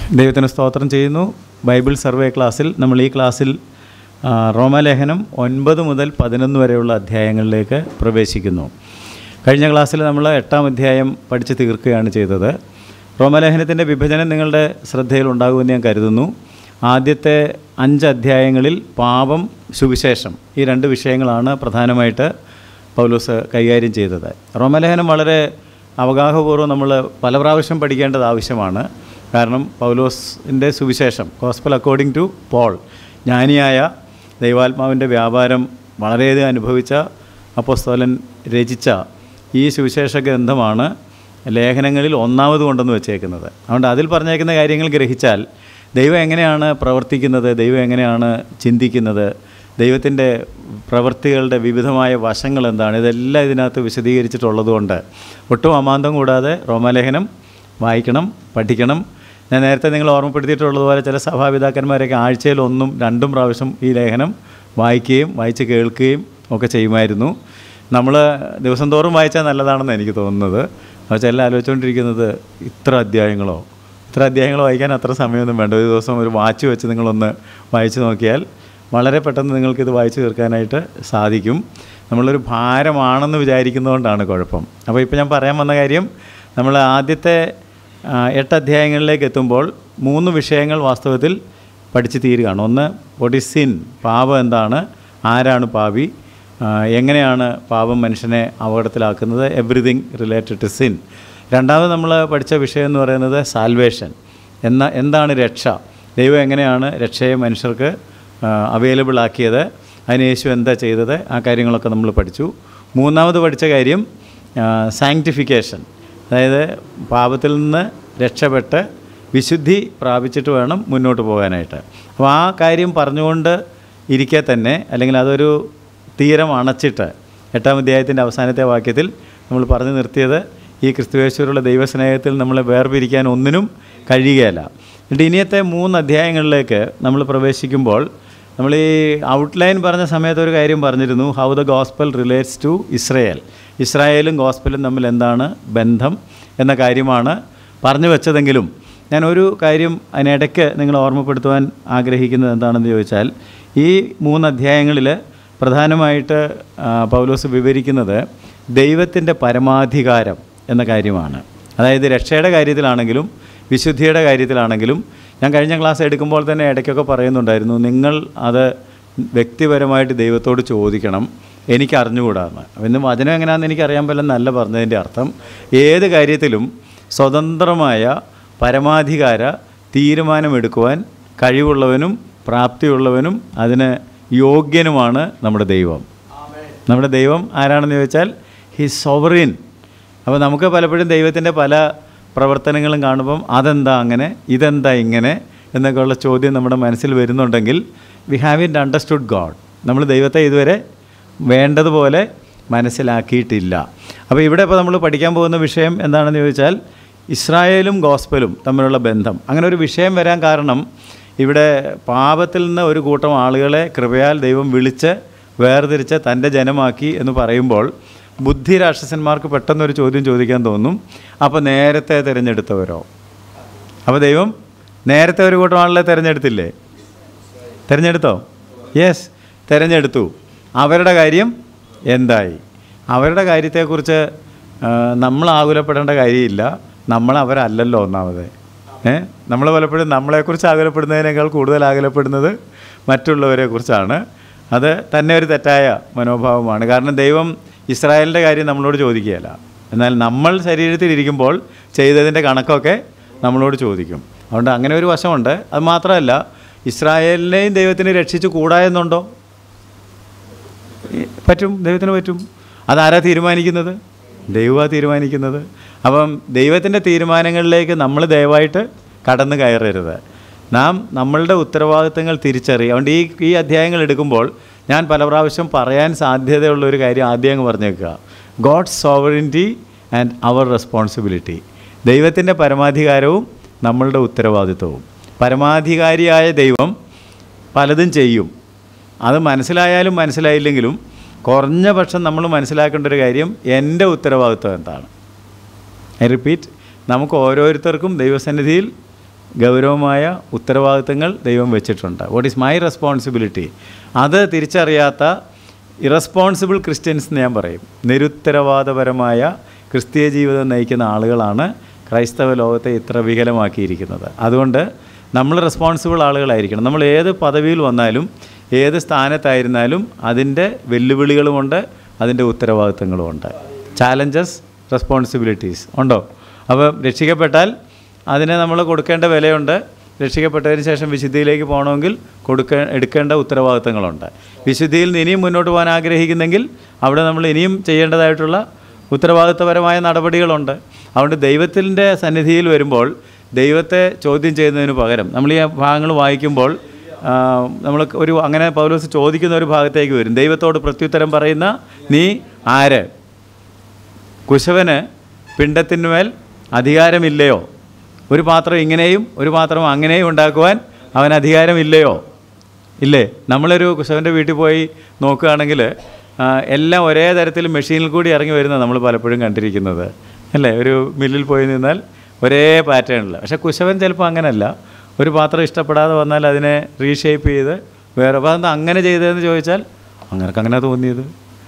ദൈവത്തിന് സ്തോത്രം ചെയ്യുന്നു ബൈബിൾ സർവേ ക്ലാസ്സിൽ നമ്മൾ ഈ ക്ലാസ്സിൽ ആ, റോമാലേഖനം ഒൻപത് മുതൽ പതിനൊന്ന് വരെയുള്ള അധ്യായങ്ങളിലേക്ക് പ്രവേശിക്കുന്നു കഴിഞ്ഞ ക്ലാസ്സിൽ നമ്മൾ എട്ടാം അധ്യായം പഠിച്ച് തീർക്കുകയാണ് ചെയ്തത് റോമാലേഖനത്തിൻ്റെ വിഭജനം നിങ്ങളുടെ ശ്രദ്ധയിൽ ഉണ്ടാകുമെന്ന് ഞാൻ കരുതുന്നു ആദ്യത്തെ അഞ്ച് അധ്യായങ്ങളിൽ പാപം സുവിശേഷം ഈ രണ്ട് വിഷയങ്ങളാണ് പ്രധാനമായിട്ട് പൗലോസ് കൈകാര്യം ചെയ്തത് റോമലേഖനം വളരെ അവഗാഹപൂർവ്വം നമ്മൾ പല പ്രാവശ്യം പഠിക്കേണ്ടത് ആവശ്യമാണ് കാരണം പൗലോസിൻ്റെ സുവിശേഷം ഗോസ്പൽ അക്കോർഡിംഗ് ടു പോൾ ജ്ഞാനിയായ ദൈവാത്മാവിൻ്റെ വ്യാപാരം വളരെയധികം അനുഭവിച്ച അപ്പോസ്തോലൻ രചിച്ച ഈ സുവിശേഷ ഗ്രന്ഥമാണ് ലേഖനങ്ങളിൽ ഒന്നാമത് കൊണ്ടെന്ന് വെച്ചേക്കുന്നത് അതുകൊണ്ട് അതിൽ പറഞ്ഞേക്കുന്ന കാര്യങ്ങൾ ഗ്രഹിച്ചാൽ ദൈവം എങ്ങനെയാണ് പ്രവർത്തിക്കുന്നത് ദൈവം എങ്ങനെയാണ് ചിന്തിക്കുന്നത് ദൈവത്തിൻ്റെ പ്രവൃത്തികളുടെ വിവിധമായ വശങ്ങൾ എന്താണ് ഇതെല്ലാം ഇതിനകത്ത് വിശദീകരിച്ചിട്ടുള്ളതുകൊണ്ട് ഒട്ടും അമാന്തം കൂടാതെ റോമാലേഖനം വായിക്കണം പഠിക്കണം ഞാൻ നേരത്തെ നിങ്ങൾ ഓർമ്മപ്പെടുത്തിയിട്ടുള്ളതുപോലെ ചില സഭാപിതാക്കന്മാരൊക്കെ ആഴ്ചയിൽ ഒന്നും രണ്ടും പ്രാവശ്യം ഈ ലേഖനം വായിക്കുകയും വായിച്ച് കേൾക്കുകയും ഒക്കെ ചെയ്യുമായിരുന്നു നമ്മൾ ദിവസം തോറും വായിച്ചാൽ നല്ലതാണെന്ന് എനിക്ക് തോന്നുന്നത് അപ്പോൾ ചില ആലോചിച്ചുകൊണ്ടിരിക്കുന്നത് ഇത്ര അധ്യായങ്ങളോ ഇത്ര അധ്യായങ്ങൾ വായിക്കാൻ അത്ര സമയമൊന്നും വേണ്ട ഒരു ദിവസം ഒരു വാച്ച് വെച്ച് നിങ്ങളൊന്ന് വായിച്ച് നോക്കിയാൽ വളരെ പെട്ടെന്ന് നിങ്ങൾക്കിത് വായിച്ചു തീർക്കാനായിട്ട് സാധിക്കും നമ്മളൊരു ഭാരമാണെന്ന് വിചാരിക്കുന്നതുകൊണ്ടാണ് കുഴപ്പം അപ്പോൾ ഇപ്പോൾ ഞാൻ പറയാൻ വന്ന കാര്യം നമ്മൾ ആദ്യത്തെ ആ, എട്ട് അധ്യായങ്ങളിലേക്ക് എത്തുമ്പോൾ മൂന്ന് വിഷയങ്ങൾ വാസ്തവത്തിൽ പഠിച്ചു തീരുകയാണ് ഒന്ന് വോട്ട് ഈസ് സിൻ പാപം എന്താണ് ആരാണ് പാപി ആ, എങ്ങനെയാണ് പാപം മനുഷ്യനെ അപകടത്തിലാക്കുന്നത് എവറിതിങ് റിലേറ്റഡ് ടു സിൻ രണ്ടാമത് നമ്മൾ പഠിച്ച വിഷയം എന്ന് പറയുന്നത് സാൽവേഷൻ എന്ന എന്താണ് രക്ഷ ദൈവം എങ്ങനെയാണ് രക്ഷയെ മനുഷ്യർക്ക് അവൈലബിൾ ആക്കിയത് അതിന് യേശു എന്താ ചെയ്തത് ആ കാര്യങ്ങളൊക്കെ നമ്മൾ പഠിച്ചു മൂന്നാമത് പഠിച്ച കാര്യം സാങ്ക്ടിഫിക്കേഷൻ അതായത് പാപത്തിൽ നിന്ന് രക്ഷപ്പെട്ട് വിശുദ്ധി പ്രാപിച്ചിട്ട് വേണം മുന്നോട്ട് പോകാനായിട്ട് അപ്പോൾ ആ കാര്യം പറഞ്ഞുകൊണ്ട് ഇരിക്കെ തന്നെ അല്ലെങ്കിൽ അതൊരു തീരം അണച്ചിട്ട് എട്ടാം അധ്യായത്തിൻ്റെ അവസാനത്തെ വാക്യത്തിൽ നമ്മൾ പറഞ്ഞു നിർത്തിയത് ഈ ക്രിസ്തുവേശ്വരുള്ള ദൈവസ്നേഹത്തിൽ നമ്മളെ വേർപിരിക്കാൻ ഒന്നിനും കഴിയുകയില്ല എന്നിട്ട് ഇനിയത്തെ മൂന്ന് അധ്യായങ്ങളിലേക്ക് നമ്മൾ പ്രവേശിക്കുമ്പോൾ നമ്മൾ ഈ ഔട്ട്ലൈൻ പറഞ്ഞ സമയത്ത് ഒരു കാര്യം പറഞ്ഞിരുന്നു how the gospel relates to Israel ഇസ്രായേലും ഗോസ്പലും തമ്മിൽ എന്താണ് ബന്ധം എന്ന കാര്യമാണ് പറഞ്ഞു വെച്ചതെങ്കിലും ഞാൻ ഒരു കാര്യം അതിനിടയ്ക്ക് നിങ്ങൾ ഓർമ്മപ്പെടുത്തുവാൻ ആഗ്രഹിക്കുന്നത് എന്താണെന്ന് ചോദിച്ചാൽ ഈ മൂന്ന് അധ്യായങ്ങളിൽ പ്രധാനമായിട്ട് ആ, പൗലോസ് വിവരിക്കുന്നത് ദൈവത്തിൻ്റെ പരമാധികാരം എന്ന കാര്യമാണ് അതായത് രക്ഷയുടെ കാര്യത്തിലാണെങ്കിലും വിശുദ്ധിയുടെ കാര്യത്തിലാണെങ്കിലും ഞാൻ കഴിഞ്ഞ ക്ലാസ് എടുക്കുമ്പോൾ തന്നെ ഇടയ്ക്കൊക്കെ പറയുന്നുണ്ടായിരുന്നു നിങ്ങൾ അത് വ്യക്തിപരമായിട്ട് ദൈവത്തോട് ചോദിക്കണം എനിക്ക് അറിഞ്ഞുകൂടാന്ന് ഇന്ന് വചനം എങ്ങനെയാണെന്ന് എനിക്ക് അറിയാൻ പറ്റില്ലെന്നല്ല പറഞ്ഞതിൻ്റെ അർത്ഥം ഏത് കാര്യത്തിലും സ്വതന്ത്രമായ പരമാധികാര തീരുമാനമെടുക്കുവാൻ കഴിവുള്ളവനും പ്രാപ്തിയുള്ളവനും അതിന് യോഗ്യനുമാണ് നമ്മുടെ ദൈവം നമ്മുടെ ദൈവം ആരാണെന്ന് ചോദിച്ചാൽ ഹി സോവറിൻ അപ്പോൾ നമുക്ക് പലപ്പോഴും ദൈവത്തിൻ്റെ പല പ്രവർത്തനങ്ങളും കാണുമ്പം അതെന്താ അങ്ങനെ ഇതെന്താ ഇങ്ങനെ എന്നൊക്കെയുള്ള ചോദ്യം നമ്മുടെ മനസ്സിൽ വരുന്നുണ്ടെങ്കിൽ we have in understood God നമ്മൾ ദൈവത്തെ ഇതുവരെ വേണ്ടതുപോലെ മനസ്സിലാക്കിയിട്ടില്ല അപ്പോൾ ഇവിടെ ഇപ്പോൾ നമ്മൾ പഠിക്കാൻ പോകുന്ന വിഷയം എന്താണെന്ന് ചോദിച്ചാൽ ഇസ്രായേലും ഗോസ്പലും തമ്മിലുള്ള ബന്ധം അങ്ങനെ ഒരു വിഷയം വരാൻ കാരണം ഇവിടെ പാപത്തിൽ നിന്ന് ഒരു കൂട്ടം ആളുകളെ കൃപയാൽ ദൈവം വിളിച്ച് വേർതിരിച്ച് തൻ്റെ ജനമാക്കി എന്ന് പറയുമ്പോൾ ബുദ്ധി രാക്ഷസന്മാർക്ക് പെട്ടെന്നൊരു ചോദ്യം ചോദിക്കാൻ തോന്നും അപ്പോൾ നേരത്തെ തിരഞ്ഞെടുത്തവരോ അപ്പോൾ ദൈവം നേരത്തെ ഒരു കൂട്ടം ആളുകളെ തിരഞ്ഞെടുത്തില്ലേ തിരഞ്ഞെടുത്തോ യെസ് തിരഞ്ഞെടുത്തു അവരുടെ കാര്യം എന്തായി അവരുടെ കാര്യത്തെക്കുറിച്ച് ആ, നമ്മൾ ആകുലപ്പെടേണ്ട കാര്യമില്ല നമ്മൾ അവരല്ലല്ലോ ഒന്നാമത് ഏ നമ്മൾ പലപ്പോഴും നമ്മളെക്കുറിച്ച് ആകുലപ്പെടുന്നതിനേക്കാൾ കൂടുതൽ ആകുലപ്പെടുന്നത് മറ്റുള്ളവരെ കുറിച്ചാണ് അത് തന്നെ ഒരു തെറ്റായ മനോഭാവമാണ് കാരണം ദൈവം ഇസ്രായേലിൻ്റെ കാര്യം നമ്മളോട് ചോദിക്കുകയല്ല എന്നാൽ നമ്മൾ ശരീരത്തിലിരിക്കുമ്പോൾ ചെയ്തതിൻ്റെ കണക്കൊക്കെ നമ്മളോട് ചോദിക്കും അതുകൊണ്ട് അങ്ങനെ ഒരു വശമുണ്ട് അത് മാത്രമല്ല ഇസ്രായേലിനെയും ദൈവത്തിന് രക്ഷിച്ചു കൂടാ എന്നുണ്ടോ ഈ പറ്റും ദൈവത്തിന് പറ്റും അതാരാ തീരുമാനിക്കുന്നത് ദൈവമാണ് തീരുമാനിക്കുന്നത് അപ്പം ദൈവത്തിൻ്റെ തീരുമാനങ്ങളിലേക്ക് നമ്മൾ ദയവായിട്ട് കടന്നു കയറരുത് നാം നമ്മളുടെ ഉത്തരവാദിത്തങ്ങൾ തിരിച്ചറിയുക അതുകൊണ്ട് ഈ ഈ അധ്യായങ്ങൾ എടുക്കുമ്പോൾ ഞാൻ പല പ്രാവശ്യം പറയാൻ സാധ്യതയുള്ള ഒരു കാര്യം ആദ്യം അങ്ങ് പറഞ്ഞേക്കുക God's sovereignty and our responsibility ദൈവത്തിൻ്റെ പരമാധികാരവും നമ്മളുടെ ഉത്തരവാദിത്വവും പരമാധികാരിയായ ദൈവം പലതും ചെയ്യും അത് മനസ്സിലായാലും മനസ്സിലായില്ലെങ്കിലും കുറഞ്ഞ പക്ഷം നമ്മൾ മനസ്സിലാക്കേണ്ട ഒരു കാര്യം എൻ്റെ ഉത്തരവാദിത്വം എന്താണ് ഐ റിപ്പീറ്റ് നമുക്ക് ഓരോരുത്തർക്കും ദൈവസന്നിധിയിൽ ഗൗരവമായ ഉത്തരവാദിത്തങ്ങൾ ദൈവം വെച്ചിട്ടുണ്ട് വാട്ട് ഈസ് മൈ റെസ്പോൺസിബിലിറ്റി അത് തിരിച്ചറിയാത്ത ഇറസ്പോൺസിബിൾ ക്രിസ്ത്യൻസ് എന്ന് ഞാൻ പറയും നിരുത്തരവാദപരമായ ക്രിസ്തീയ ജീവിതം നയിക്കുന്ന ആളുകളാണ് ക്രൈസ്തവ ലോകത്തെ ഇത്ര വികലമാക്കിയിരിക്കുന്നത് അതുകൊണ്ട് നമ്മൾ റെസ്പോൺസിബിൾ ആളുകളായിരിക്കണം നമ്മൾ ഏത് പദവിയിൽ വന്നാലും ഏത് സ്ഥാനത്തായിരുന്നാലും അതിൻ്റെ വെല്ലുവിളികളുമുണ്ട് അതിൻ്റെ ഉത്തരവാദിത്തങ്ങളുമുണ്ട് ചാലഞ്ചസ് റെസ്പോൺസിബിലിറ്റീസ് ഉണ്ടോ അപ്പോൾ രക്ഷിക്കപ്പെട്ടാൽ അതിന് നമ്മൾ കൊടുക്കേണ്ട വിലയുണ്ട് രക്ഷിക്കപ്പെട്ടതിന് ശേഷം വിശുദ്ധിയിലേക്ക് പോകണമെങ്കിൽ കൊടുക്ക എടുക്കേണ്ട ഉത്തരവാദിത്തങ്ങളുണ്ട് വിശുദ്ധിയിൽ നിന്ന് ഇനിയും മുന്നോട്ട് പോകാൻ ആഗ്രഹിക്കുന്നെങ്കിൽ അവിടെ നമ്മൾ ഇനിയും ചെയ്യേണ്ടതായിട്ടുള്ള ഉത്തരവാദിത്തപരമായ നടപടികളുണ്ട് അതുകൊണ്ട് ദൈവത്തിൻ്റെ സന്നിധിയിൽ വരുമ്പോൾ ദൈവത്തെ ചോദ്യം ചെയ്യുന്നതിന് പകരം നമ്മൾ ഈ ഭാഗങ്ങൾ വായിക്കുമ്പോൾ ആ, നമ്മൾ ഒരു അങ്ങനെ പൗലോസ് ചോദിക്കുന്ന ഒരു ഭാഗത്തേക്ക് വരും ദൈവത്തോട് പ്രത്യുത്തരം പറയുന്ന നീ ആര് കുശവന് പിണ്ടത്തിന്മേൽ അധികാരമില്ലയോ ഒരു പാത്രം ഇങ്ങനെയും ഒരു പാത്രം അങ്ങനെയും ഉണ്ടാക്കുവാൻ അവൻ അധികാരമില്ലയോ ഇല്ലേ നമ്മളൊരു കുശവൻ്റെ വീട്ടിൽ പോയി നോക്കുകയാണെങ്കിൽ ആ, എല്ലാം ഒരേ തരത്തിൽ മെഷീനിൽ കൂടി ഇറങ്ങി വരുന്ന നമ്മൾ പലപ്പോഴും കണ്ടിരിക്കുന്നത് അല്ലേ ഒരു മില്ലിൽ പോയി നിന്നാൽ ഒരേ പാറ്റേണിൽ പക്ഷേ കുശവൻ ചിലപ്പോൾ അങ്ങനെയല്ല ഒരു പാത്രം ഇഷ്ടപ്പെടാതെ വന്നാൽ അതിനെ റീഷേപ്പ് ചെയ്ത് വേറെ അപ്പോൾ അതെന്താ അങ്ങനെ ചെയ്തതെന്ന് ചോദിച്ചാൽ അങ്ങനെയൊക്കെ അങ്ങനെ തോന്നിയത്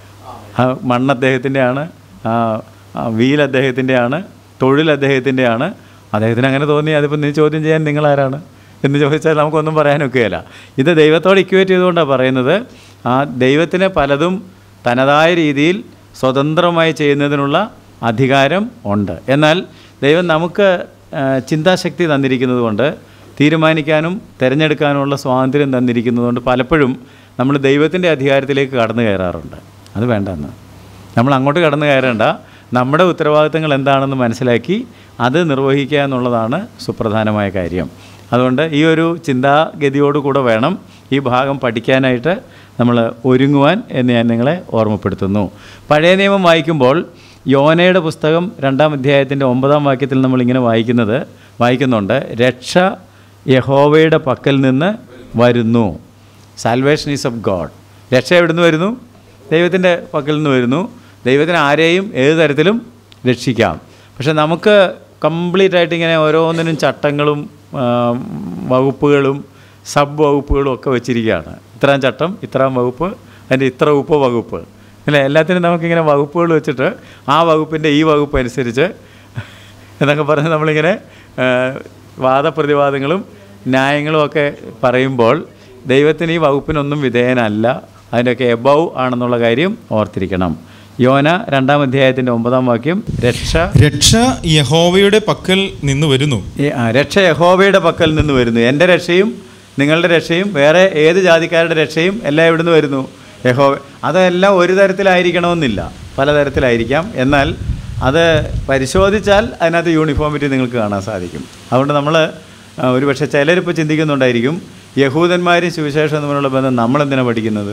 ആ മണ്ണ് അദ്ദേഹത്തിൻ്റെയാണ് ആ ആ വീൽ അദ്ദേഹത്തിൻ്റെയാണ് തൊഴിൽ അദ്ദേഹത്തിൻ്റെയാണ് അദ്ദേഹത്തിന് അങ്ങനെ തോന്നി അതിപ്പോൾ നീ ചോദ്യം ചെയ്യാൻ നിങ്ങളാരാണ് എന്ന് ചോദിച്ചാൽ നമുക്കൊന്നും പറയാനൊക്കെയല്ല ഇത് ദൈവത്തോട് ഇക്വേറ്റ് ചെയ്തുകൊണ്ടാണ് പറയുന്നത് ആ ദൈവത്തിന് പലതും തനതായ രീതിയിൽ സ്വതന്ത്രമായി ചെയ്യുന്നതിനുള്ള അധികാരം ഉണ്ട് എന്നാൽ ദൈവം നമുക്ക് ആ, ചിന്താശക്തി തന്നിരിക്കുന്നത് കൊണ്ട് തീരുമാനിക്കാനും തിരഞ്ഞെടുക്കാനുമുള്ള സ്വാതന്ത്ര്യം തന്നിരിക്കുന്നതുകൊണ്ട് പലപ്പോഴും നമ്മൾ ദൈവത്തിൻ്റെ അധികാരത്തിലേക്ക് കടന്നു കയറാറുണ്ട് അത് വേണ്ടെന്ന് നമ്മൾ അങ്ങോട്ട് കടന്നു കയറേണ്ട നമ്മുടെ ഉത്തരവാദിത്തങ്ങൾ എന്താണെന്ന് മനസ്സിലാക്കി അത് നിർവഹിക്കുക എന്നുള്ളതാണ് സുപ്രധാനമായ കാര്യം അതുകൊണ്ട് ഈ ഒരു ചിന്താഗതിയോടുകൂടെ വേണം ഈ ഭാഗം പഠിക്കാനായിട്ട് നമ്മൾ ഒരുങ്ങുവാൻ എന്ന് ഞാൻ നിങ്ങളെ ഓർമ്മപ്പെടുത്തുന്നു പഴയ നിയമം വായിക്കുമ്പോൾ യോനയുടെ പുസ്തകം രണ്ടാം അധ്യായത്തിൻ്റെ ഒമ്പതാം വാക്യത്തിൽ നമ്മളിങ്ങനെ വായിക്കുന്നത് വായിക്കുന്നുണ്ട് രക്ഷ യഹോവയുടെ പക്കൽ നിന്ന് വരുന്നു സാൽവേഷൻ ഈസ് ഓഫ് ഗോഡ് രക്ഷ എവിടെ നിന്ന് വരുന്നു ദൈവത്തിൻ്റെ പക്കൽ നിന്ന് വരുന്നു ദൈവത്തിന് ആരെയും ഏത് തരത്തിലും രക്ഷിക്കാം പക്ഷെ നമുക്ക് കംപ്ലീറ്റ് ആയിട്ട് ഇങ്ങനെ ഓരോന്നിനും ചട്ടങ്ങളും ആ, വകുപ്പുകളും സബ് വകുപ്പുകളും ഒക്കെ വെച്ചിരിക്കുകയാണ് ഇത്രാം ചട്ടം ഇത്രാം വകുപ്പ് അതിൻ്റെ ഇത്ര ഉപ്പ് വകുപ്പ് അല്ലേ എല്ലാത്തിനും നമുക്കിങ്ങനെ വകുപ്പുകൾ വെച്ചിട്ട് ആ വകുപ്പിൻ്റെ ഈ വകുപ്പ് അനുസരിച്ച് എന്നൊക്കെ പറഞ്ഞ് നമ്മളിങ്ങനെ ആ, വാദപ്രതിവാദങ്ങളും ന്യായങ്ങളും ഒക്കെ പറയുമ്പോൾ ദൈവത്തിന് ഈ വകുപ്പിനൊന്നും വിധേയനല്ല അതിൻ്റെയൊക്കെ എബവ് ആണെന്നുള്ള കാര്യം ഓർത്തിരിക്കണം യോന രണ്ടാം അധ്യായത്തിൻ്റെ ഒമ്പതാം വാക്യം രക്ഷ രക്ഷ യഹോവയുടെ പക്കൽ നിന്ന് വരുന്നു ഈ, ആ, രക്ഷ യഹോവയുടെ പക്കൽ നിന്ന് വരുന്നു എൻ്റെ രക്ഷയും നിങ്ങളുടെ രക്ഷയും വേറെ ഏത് ജാതിക്കാരുടെ രക്ഷയും എല്ലാം എവിടുന്ന് വരുന്നു യഹോവ അതെല്ലാം ഒരു തരത്തിലായിരിക്കണമെന്നില്ല പലതരത്തിലായിരിക്കാം എന്നാൽ അത് പരിശോധിച്ചാൽ അതിനകത്ത് യൂണിഫോമിറ്റി നിങ്ങൾക്ക് കാണാൻ സാധിക്കും അതുകൊണ്ട് നമ്മൾ ഒരു പക്ഷേ ചിലരിപ്പോൾ ചിന്തിക്കുന്നുണ്ടായിരിക്കും യഹൂദന്മാരും സുവിശേഷം തമ്മിലുള്ള ബന്ധം നമ്മളെന്തിനാണ് പഠിക്കുന്നത്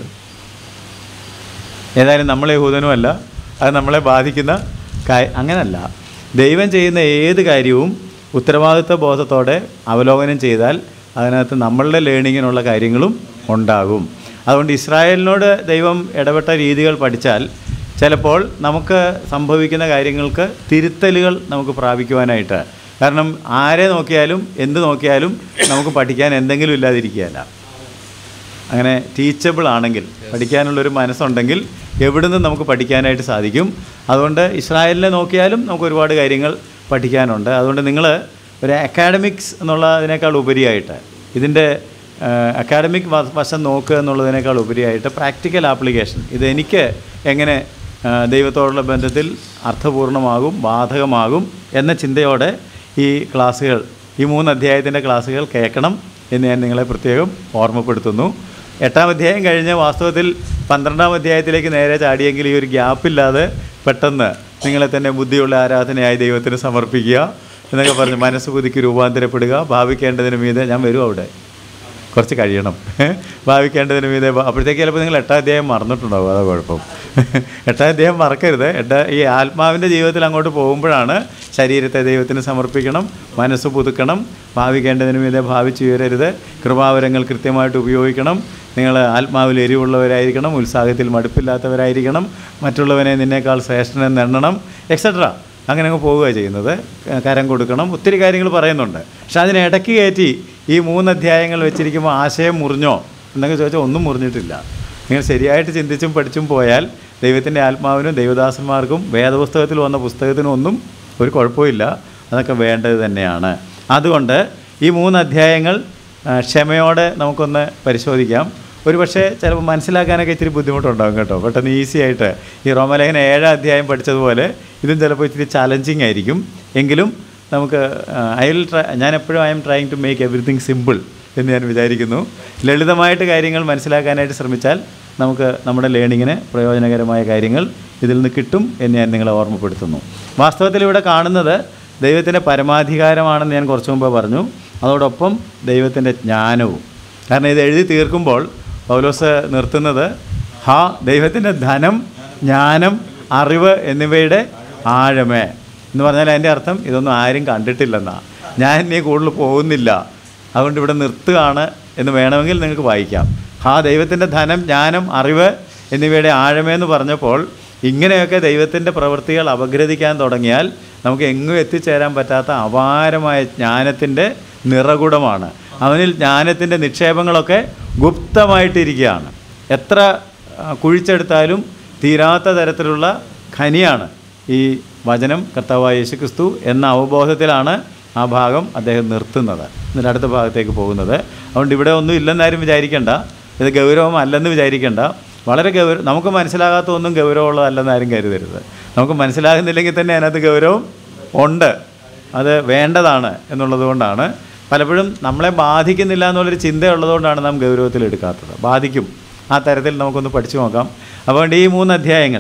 ഏതായാലും നമ്മൾ യഹൂദനുമല്ല അത് നമ്മളെ ബാധിക്കുന്ന കാ- അങ്ങനല്ല ദൈവം ചെയ്യുന്ന ഏത് കാര്യവും ഉത്തരവാദിത്വ ബോധത്തോടെ അവലോകനം ചെയ്താൽ അതിനകത്ത് നമ്മളുടെ ലേണിങ്ങിനുള്ള കാര്യങ്ങളും ഉണ്ടാകും അതുകൊണ്ട് ഇസ്രായേലിനോട് ദൈവം ഇടപെട്ട രീതികൾ പഠിച്ചാൽ ചിലപ്പോൾ നമുക്ക് സംഭവിക്കുന്ന കാര്യങ്ങൾക്ക് തിരുത്തലുകൾ നമുക്ക് പ്രാപിക്കുവാനായിട്ട് കാരണം ആരെ നോക്കിയാലും എന്ത് നോക്കിയാലും നമുക്ക് പഠിക്കാൻ എന്തെങ്കിലും ഇല്ലാതിരിക്കുകയല്ല അങ്ങനെ ടീച്ചബിൾ ആണെങ്കിൽ പഠിക്കാനുള്ളൊരു മനസ്സുണ്ടെങ്കിൽ എവിടുന്ന് നമുക്ക് പഠിക്കാനായിട്ട് സാധിക്കും അതുകൊണ്ട് ഇസ്രായേലിനെ നോക്കിയാലും നമുക്ക് ഒരുപാട് കാര്യങ്ങൾ പഠിക്കാനുണ്ട് അതുകൊണ്ട് നിങ്ങൾ ഒരു അക്കാഡമിക്സ് എന്നുള്ളതിനേക്കാൾ ഉപരിയായിട്ട് ഇതിൻ്റെ അക്കാഡമിക് വശം നോക്കുക എന്നുള്ളതിനേക്കാൾ ഉപരിയായിട്ട് പ്രാക്ടിക്കൽ ആപ്ലിക്കേഷൻ ഇത് എനിക്ക് എങ്ങനെ ആ, ദൈവത്തോടുള്ള ബന്ധത്തിൽ അർത്ഥപൂർണമാകും ബാധകമാകും എന്ന ചിന്തയോടെ ഈ ക്ലാസ്സുകൾ ഈ മൂന്ന് അധ്യായത്തിൻ്റെ ക്ലാസ്സുകൾ കേൾക്കണം എന്ന് ഞാൻ നിങ്ങളെ പ്രത്യേകം ഓർമ്മപ്പെടുത്തുന്നു എട്ടാം അധ്യായം കഴിഞ്ഞ് വാസ്തവത്തിൽ പന്ത്രണ്ടാം അധ്യായത്തിലേക്ക് നേരെ ചാടിയെങ്കിൽ ഈ ഒരു ഗ്യാപ്പില്ലാതെ പെട്ടെന്ന് നിങ്ങളെ തന്നെ ബുദ്ധിയുള്ള ആരാധനയായി ദൈവത്തിന് സമർപ്പിക്കുക എന്നൊക്കെ പറഞ്ഞ് മനസ്സ് പുതുക്കി രൂപാന്തരപ്പെടുക ഭാവിക്കേണ്ടതിന് മീതെ ഞാൻ വരും അവിടെ കുറച്ച് കഴിയണം ഭാവിക്കേണ്ടതിന് മീതെ ഭ- അപ്പോഴത്തേക്ക് ചിലപ്പോൾ നിങ്ങൾ എട്ടാം അധ്യായം മറന്നിട്ടുണ്ടാവും അതാ കുഴപ്പം എട്ടാം അധ്യായം മറക്കരുത് എട്ടാ ഈ ആത്മാവിൻ്റെ ജീവിതത്തിൽ അങ്ങോട്ട് പോകുമ്പോഴാണ് ശരീരത്തെ ദൈവത്തിന് സമർപ്പിക്കണം മനസ്സ് പുതുക്കണം ഭാവിക്കേണ്ടതിന് മീതെ ഭാവിച്ച് ഉയരരുത് കൃപാവരങ്ങൾ കൃത്യമായിട്ട് ഉപയോഗിക്കണം നിങ്ങൾ ആത്മാവിൽ എരിവുള്ളവരായിരിക്കണം ഉത്സാഹത്തിൽ മടുപ്പില്ലാത്തവരായിരിക്കണം മറ്റുള്ളവനെ നിന്നേക്കാൾ ശ്രേഷ്ഠനെന്ന് എണ്ണണം എക്സെട്ര അങ്ങനെ അങ്ങ് പോവുക ചെയ്യുന്നത് ക- കരം കൊടുക്കണം ഒത്തിരി കാര്യങ്ങൾ പറയുന്നുണ്ട് പക്ഷെ അതിന് ഇടയ്ക്ക് കയറ്റി ഈ മൂന്ന് അധ്യായങ്ങൾ വെച്ചിരിക്കുമ്പോൾ ആശയം മുറിഞ്ഞോ എന്നൊക്കെ ചോദിച്ചാൽ ഒന്നും മുറിഞ്ഞിട്ടില്ല നിങ്ങൾ ശരിയായിട്ട് ചിന്തിച്ചും പഠിച്ചും പോയാൽ ദൈവത്തിൻ്റെ ആത്മാവിനും ദൈവദാസന്മാർക്കും വേദപുസ്തകത്തിൽ വന്ന പുസ്തകത്തിനും ഒന്നും ഒരു കുഴപ്പമില്ല അതൊക്കെ വേണ്ടത് തന്നെയാണ് അതുകൊണ്ട് ഈ മൂന്ന് അധ്യായങ്ങൾ ആ, ക്ഷമയോടെ നമുക്കൊന്ന് പരിശോധിക്കാം ഒരു പക്ഷേ ചിലപ്പോൾ മനസ്സിലാക്കാനൊക്കെ ഇച്ചിരി ബുദ്ധിമുട്ടുണ്ടാകും കേട്ടോ പെട്ടെന്ന് ഈസി ആയിട്ട് ഈ റോമലേഖന ഏഴാം അധ്യായം പഠിച്ചതുപോലെ ഇതും ചിലപ്പോൾ ഇച്ചിരി ചാലഞ്ചിങ് ആയിരിക്കും എങ്കിലും നമുക്ക് ഐ വിൽ ട്രൈ ഞാൻ എപ്പോഴും I'm trying to make everything simple എന്ന് ഞാൻ വിചാരിക്കുന്നു ലളിതമായിട്ട് കാര്യങ്ങൾ മനസ്സിലാക്കാനായിട്ട് ശ്രമിച്ചാൽ നമുക്ക് നമ്മുടെ ലേണിങ്ങിന് പ്രയോജനകരമായ കാര്യങ്ങൾ ഇതിൽ നിന്ന് കിട്ടും എന്ന് ഞാൻ നിങ്ങളെ ഓർമ്മപ്പെടുത്തുന്നു വാസ്തവത്തിൽ ഇവിടെ കാണുന്നത് ദൈവത്തിൻ്റെ പരമാധികാരമാണെന്ന് ഞാൻ കുറച്ച് മുമ്പ് പറഞ്ഞു അതോടൊപ്പം ദൈവത്തിൻ്റെ ജ്ഞാനവും കാരണം ഇത് എഴുതി തീർക്കുമ്പോൾ പൗലോസ് നിർത്തുന്നത് ഹാ ദൈവത്തിൻ്റെ ധനം ജ്ഞാനം അറിവ് എന്നിവയുടെ ആഴമേ എന്ന് പറഞ്ഞാൽ അതിൻ്റെ അർത്ഥം ഇതൊന്നും ആരും കണ്ടിട്ടില്ലെന്നാ ഞാൻ ഇനി കൂടുതൽ പോകുന്നില്ല അതുകൊണ്ട് ഇവിടെ നിർത്തുകയാണ് എന്ന് വേണമെങ്കിൽ നിങ്ങൾക്ക് വായിക്കാം ഹാ ദൈവത്തിൻ്റെ ധനം ജ്ഞാനം അറിവ് എന്നിവയുടെ ആഴമേന്ന് പറഞ്ഞപ്പോൾ ഇങ്ങനെയൊക്കെ ദൈവത്തിൻ്റെ പ്രവൃത്തികൾ അപഗ്രഥിക്കാൻ തുടങ്ങിയാൽ നമുക്ക് എങ്ങും എത്തിച്ചേരാൻ പറ്റാത്ത അപാരമായ ജ്ഞാനത്തിൻ്റെ നിറകുടമാണ് അവനിൽ ജ്ഞാനത്തിൻ്റെ നിക്ഷേപങ്ങളൊക്കെ ഗുപ്തമായിട്ടിരിക്കുകയാണ് എത്ര ആ, കുഴിച്ചെടുത്താലും തീരാത്ത തരത്തിലുള്ള ഖനിയാണ് ഈ വചനം കർത്താവായ യേശുക്രിസ്തു എന്ന അവബോധത്തിലാണ് ആ ഭാഗം അദ്ദേഹം നിർത്തുന്നത് എന്നിട്ട് അടുത്ത ഭാഗത്തേക്ക് പോകുന്നത് അതുകൊണ്ട് ഇവിടെ ഒന്നും ഇല്ലെന്നാരും വിചാരിക്കേണ്ട ഇത് ഗൗരവമല്ലെന്ന് വിചാരിക്കേണ്ട വളരെ ഗൗരവം നമുക്ക് മനസ്സിലാകാത്ത ഒന്നും ഗൗരവമുള്ളതല്ലെന്ന് ആരും കരുതരുത് നമുക്ക് മനസ്സിലാകുന്നില്ലെങ്കിൽ തന്നെ അതിനകത്ത് ഗൗരവം ഉണ്ട് അത് വേണ്ടതാണ് എന്നുള്ളത് കൊണ്ടാണ് പലപ്പോഴും നമ്മളെ ബാധിക്കുന്നില്ല എന്നുള്ളൊരു ചിന്ത ഉള്ളതുകൊണ്ടാണ് നാം ഗൗരവത്തിൽ എടുക്കാത്തത് ബാധിക്കും ആ തരത്തിൽ നമുക്കൊന്ന് പഠിച്ചു നോക്കാം അതുകൊണ്ട് ഈ മൂന്ന് അധ്യായങ്ങൾ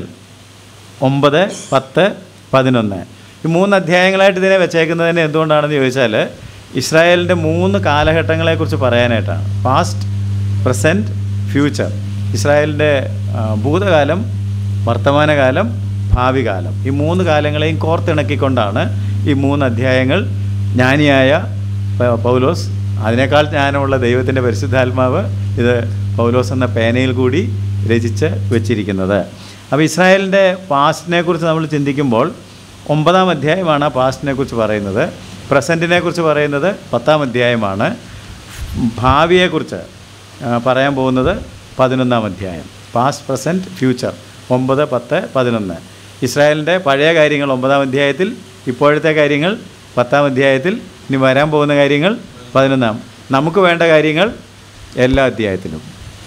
ഒമ്പത് പത്ത് പതിനൊന്ന് ഈ മൂന്ന് അധ്യായങ്ങളായിട്ട് ഇതിനെ വെച്ചേക്കുന്നതിന് എന്തുകൊണ്ടാണെന്ന് ചോദിച്ചാൽ ഇസ്രായേലിൻ്റെ മൂന്ന് കാലഘട്ടങ്ങളെക്കുറിച്ച് പറയാനായിട്ടാണ് പാസ്റ്റ് പ്രസൻറ്റ് ഫ്യൂച്ചർ ഇസ്രായേലിൻ്റെ ആ, ഭൂതകാലം വർത്തമാനകാലം ഭാവി കാലം ഈ മൂന്ന് കാലങ്ങളെയും കോർത്തിണക്കിക്കൊണ്ടാണ് ഈ മൂന്ന് അധ്യായങ്ങൾ ജ്ഞാനിയായ പ- പൗലോസ് അതിനേക്കാൾ ജ്ഞാനമുള്ള ദൈവത്തിൻ്റെ പരിശുദ്ധാത്മാവ് ഇത് പൗലോസ് എന്ന പേനയിൽ കൂടി രചിച്ച് വെച്ചിരിക്കുന്നത് അപ്പോൾ ഇസ്രായേലിൻ്റെ പാസ്റ്റിനെ കുറിച്ച് നമ്മൾ ചിന്തിക്കുമ്പോൾ ഒമ്പതാം അധ്യായമാണ് പാസ്റ്റിനെ കുറിച്ച് പറയുന്നത് പ്രസൻറ്റിനെ കുറിച്ച് പറയുന്നത് പത്താം അധ്യായമാണ് ഭാവിയെക്കുറിച്ച് ആ, പറയാൻ പോകുന്നത് പതിനൊന്നാം അധ്യായം പാസ്റ്റ് പ്രസൻറ്റ് ഫ്യൂച്ചർ ഒമ്പത് പത്ത് പതിനൊന്ന് ഇസ്രായേലിൻ്റെ പഴയ കാര്യങ്ങൾ ഒമ്പതാം അധ്യായത്തിൽ ഇപ്പോഴത്തെ കാര്യങ്ങൾ പത്താം അധ്യായത്തിൽ ഇനി വരാൻ പോകുന്ന കാര്യങ്ങൾ പതിനൊന്നാം നമുക്ക് വേണ്ട കാര്യങ്ങൾ എല്ലാ അധ്യായത്തിലും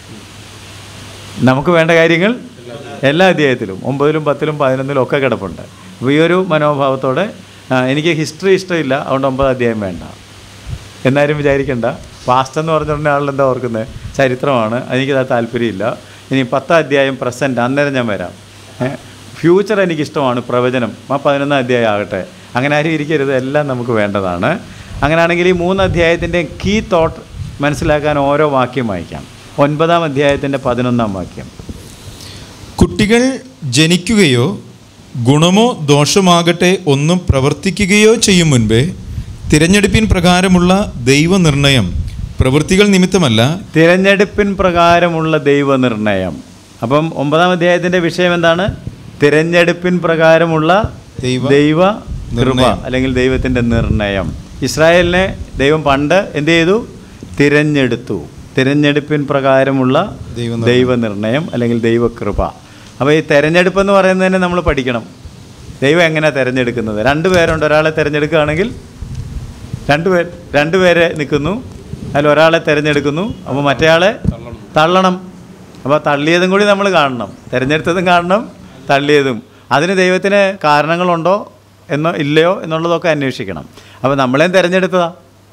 നമുക്ക് വേണ്ട കാര്യങ്ങൾ എല്ലാ അധ്യായത്തിലും ഒമ്പതിലും പത്തിലും പതിനൊന്നിലും ഒക്കെ കിടപ്പുണ്ട് അപ്പോൾ ഈ ഒരു മനോഭാവത്തോടെ ആ, എനിക്ക് ഹിസ്റ്ററി ഇഷ്ടമില്ല അതുകൊണ്ട് ഒമ്പത് അധ്യായം വേണ്ട എന്നാരും വിചാരിക്കണ്ട പാസ്റ്റ് എന്ന് പറഞ്ഞിട്ടുണ്ടെങ്കിൽ ആളെന്താ ഓർക്കുന്നത് ചരിത്രമാണ് എനിക്കത് താല്പര്യമില്ല ഇനി പത്താം അധ്യായം പ്രസൻറ്റ് അന്നേരം ഞാൻ വരാം ഫ്യൂച്ചർ എനിക്കിഷ്ടമാണ് പ്രവചനം ആ പതിനൊന്നാം അധ്യായം ആകട്ടെ അങ്ങനെ ആരും ഇരിക്കരുത് എല്ലാം നമുക്ക് വേണ്ടതാണ് അങ്ങനെയാണെങ്കിൽ ഈ മൂന്ന് അധ്യായത്തിൻ്റെ കീ തോട്ട് മനസ്സിലാക്കാൻ ഓരോ വാക്യം വായിക്കാം ഒൻപതാം അധ്യായത്തിൻ്റെ പതിനൊന്നാം വാക്യം കുട്ടികൾ ജനിക്കുകയോ ഗുണമോ ദോഷമാകട്ടെ ഒന്നും പ്രവർത്തിക്കുകയോ ചെയ്യും മുൻപേ തിരഞ്ഞെടുപ്പിൻ പ്രകാരമുള്ള ദൈവനിർണയം പ്രവൃത്തികൾ നിമിത്തമല്ല തിരഞ്ഞെടുപ്പിൻ പ്രകാരമുള്ള ദൈവനിർണയം അപ്പം ഒമ്പതാം അധ്യായത്തിൻ്റെ വിഷയം എന്താണ് തിരഞ്ഞെടുപ്പിൻ പ്രകാരമുള്ള ദൈവ ദൈവ കൃപ നിർണയം. അല്ലെങ്കിൽ ദൈവത്തിൻ്റെ നിർണയം ഇസ്രായേലിനെ ദൈവം പണ്ട് എന്ത് ചെയ്തു തിരഞ്ഞെടുത്തു തിരഞ്ഞെടുപ്പിൻ പ്രകാരമുള്ള ദൈവനിർണയം. ദൈവനിർണയം അല്ലെങ്കിൽ ദൈവകൃപ അപ്പോൾ ഈ തിരഞ്ഞെടുപ്പ് എന്ന് പറയുന്നത് തന്നെ നമ്മൾ പഠിക്കണം ദൈവം എങ്ങനെയാണ് തിരഞ്ഞെടുക്കുന്നത് രണ്ട് പേരുണ്ട് ഒരാളെ തിരഞ്ഞെടുക്കുകയാണെങ്കിൽ രണ്ടുപേർ രണ്ടുപേരെ നിൽക്കുന്നു അതിൽ ഒരാളെ തിരഞ്ഞെടുക്കുന്നു അപ്പോൾ മറ്റേയാളെ തള്ളണം അപ്പോൾ തള്ളിയതും കൂടി നമ്മൾ കാണണം തിരഞ്ഞെടുത്തതും കാണണം തള്ളിയതും അതിന് ദൈവത്തിന് കാരണങ്ങളുണ്ടോ എന്നോ ഇല്ലയോ എന്നുള്ളതൊക്കെ അന്വേഷിക്കണം അപ്പോൾ നമ്മളെയും തിരഞ്ഞെടുത്തതാ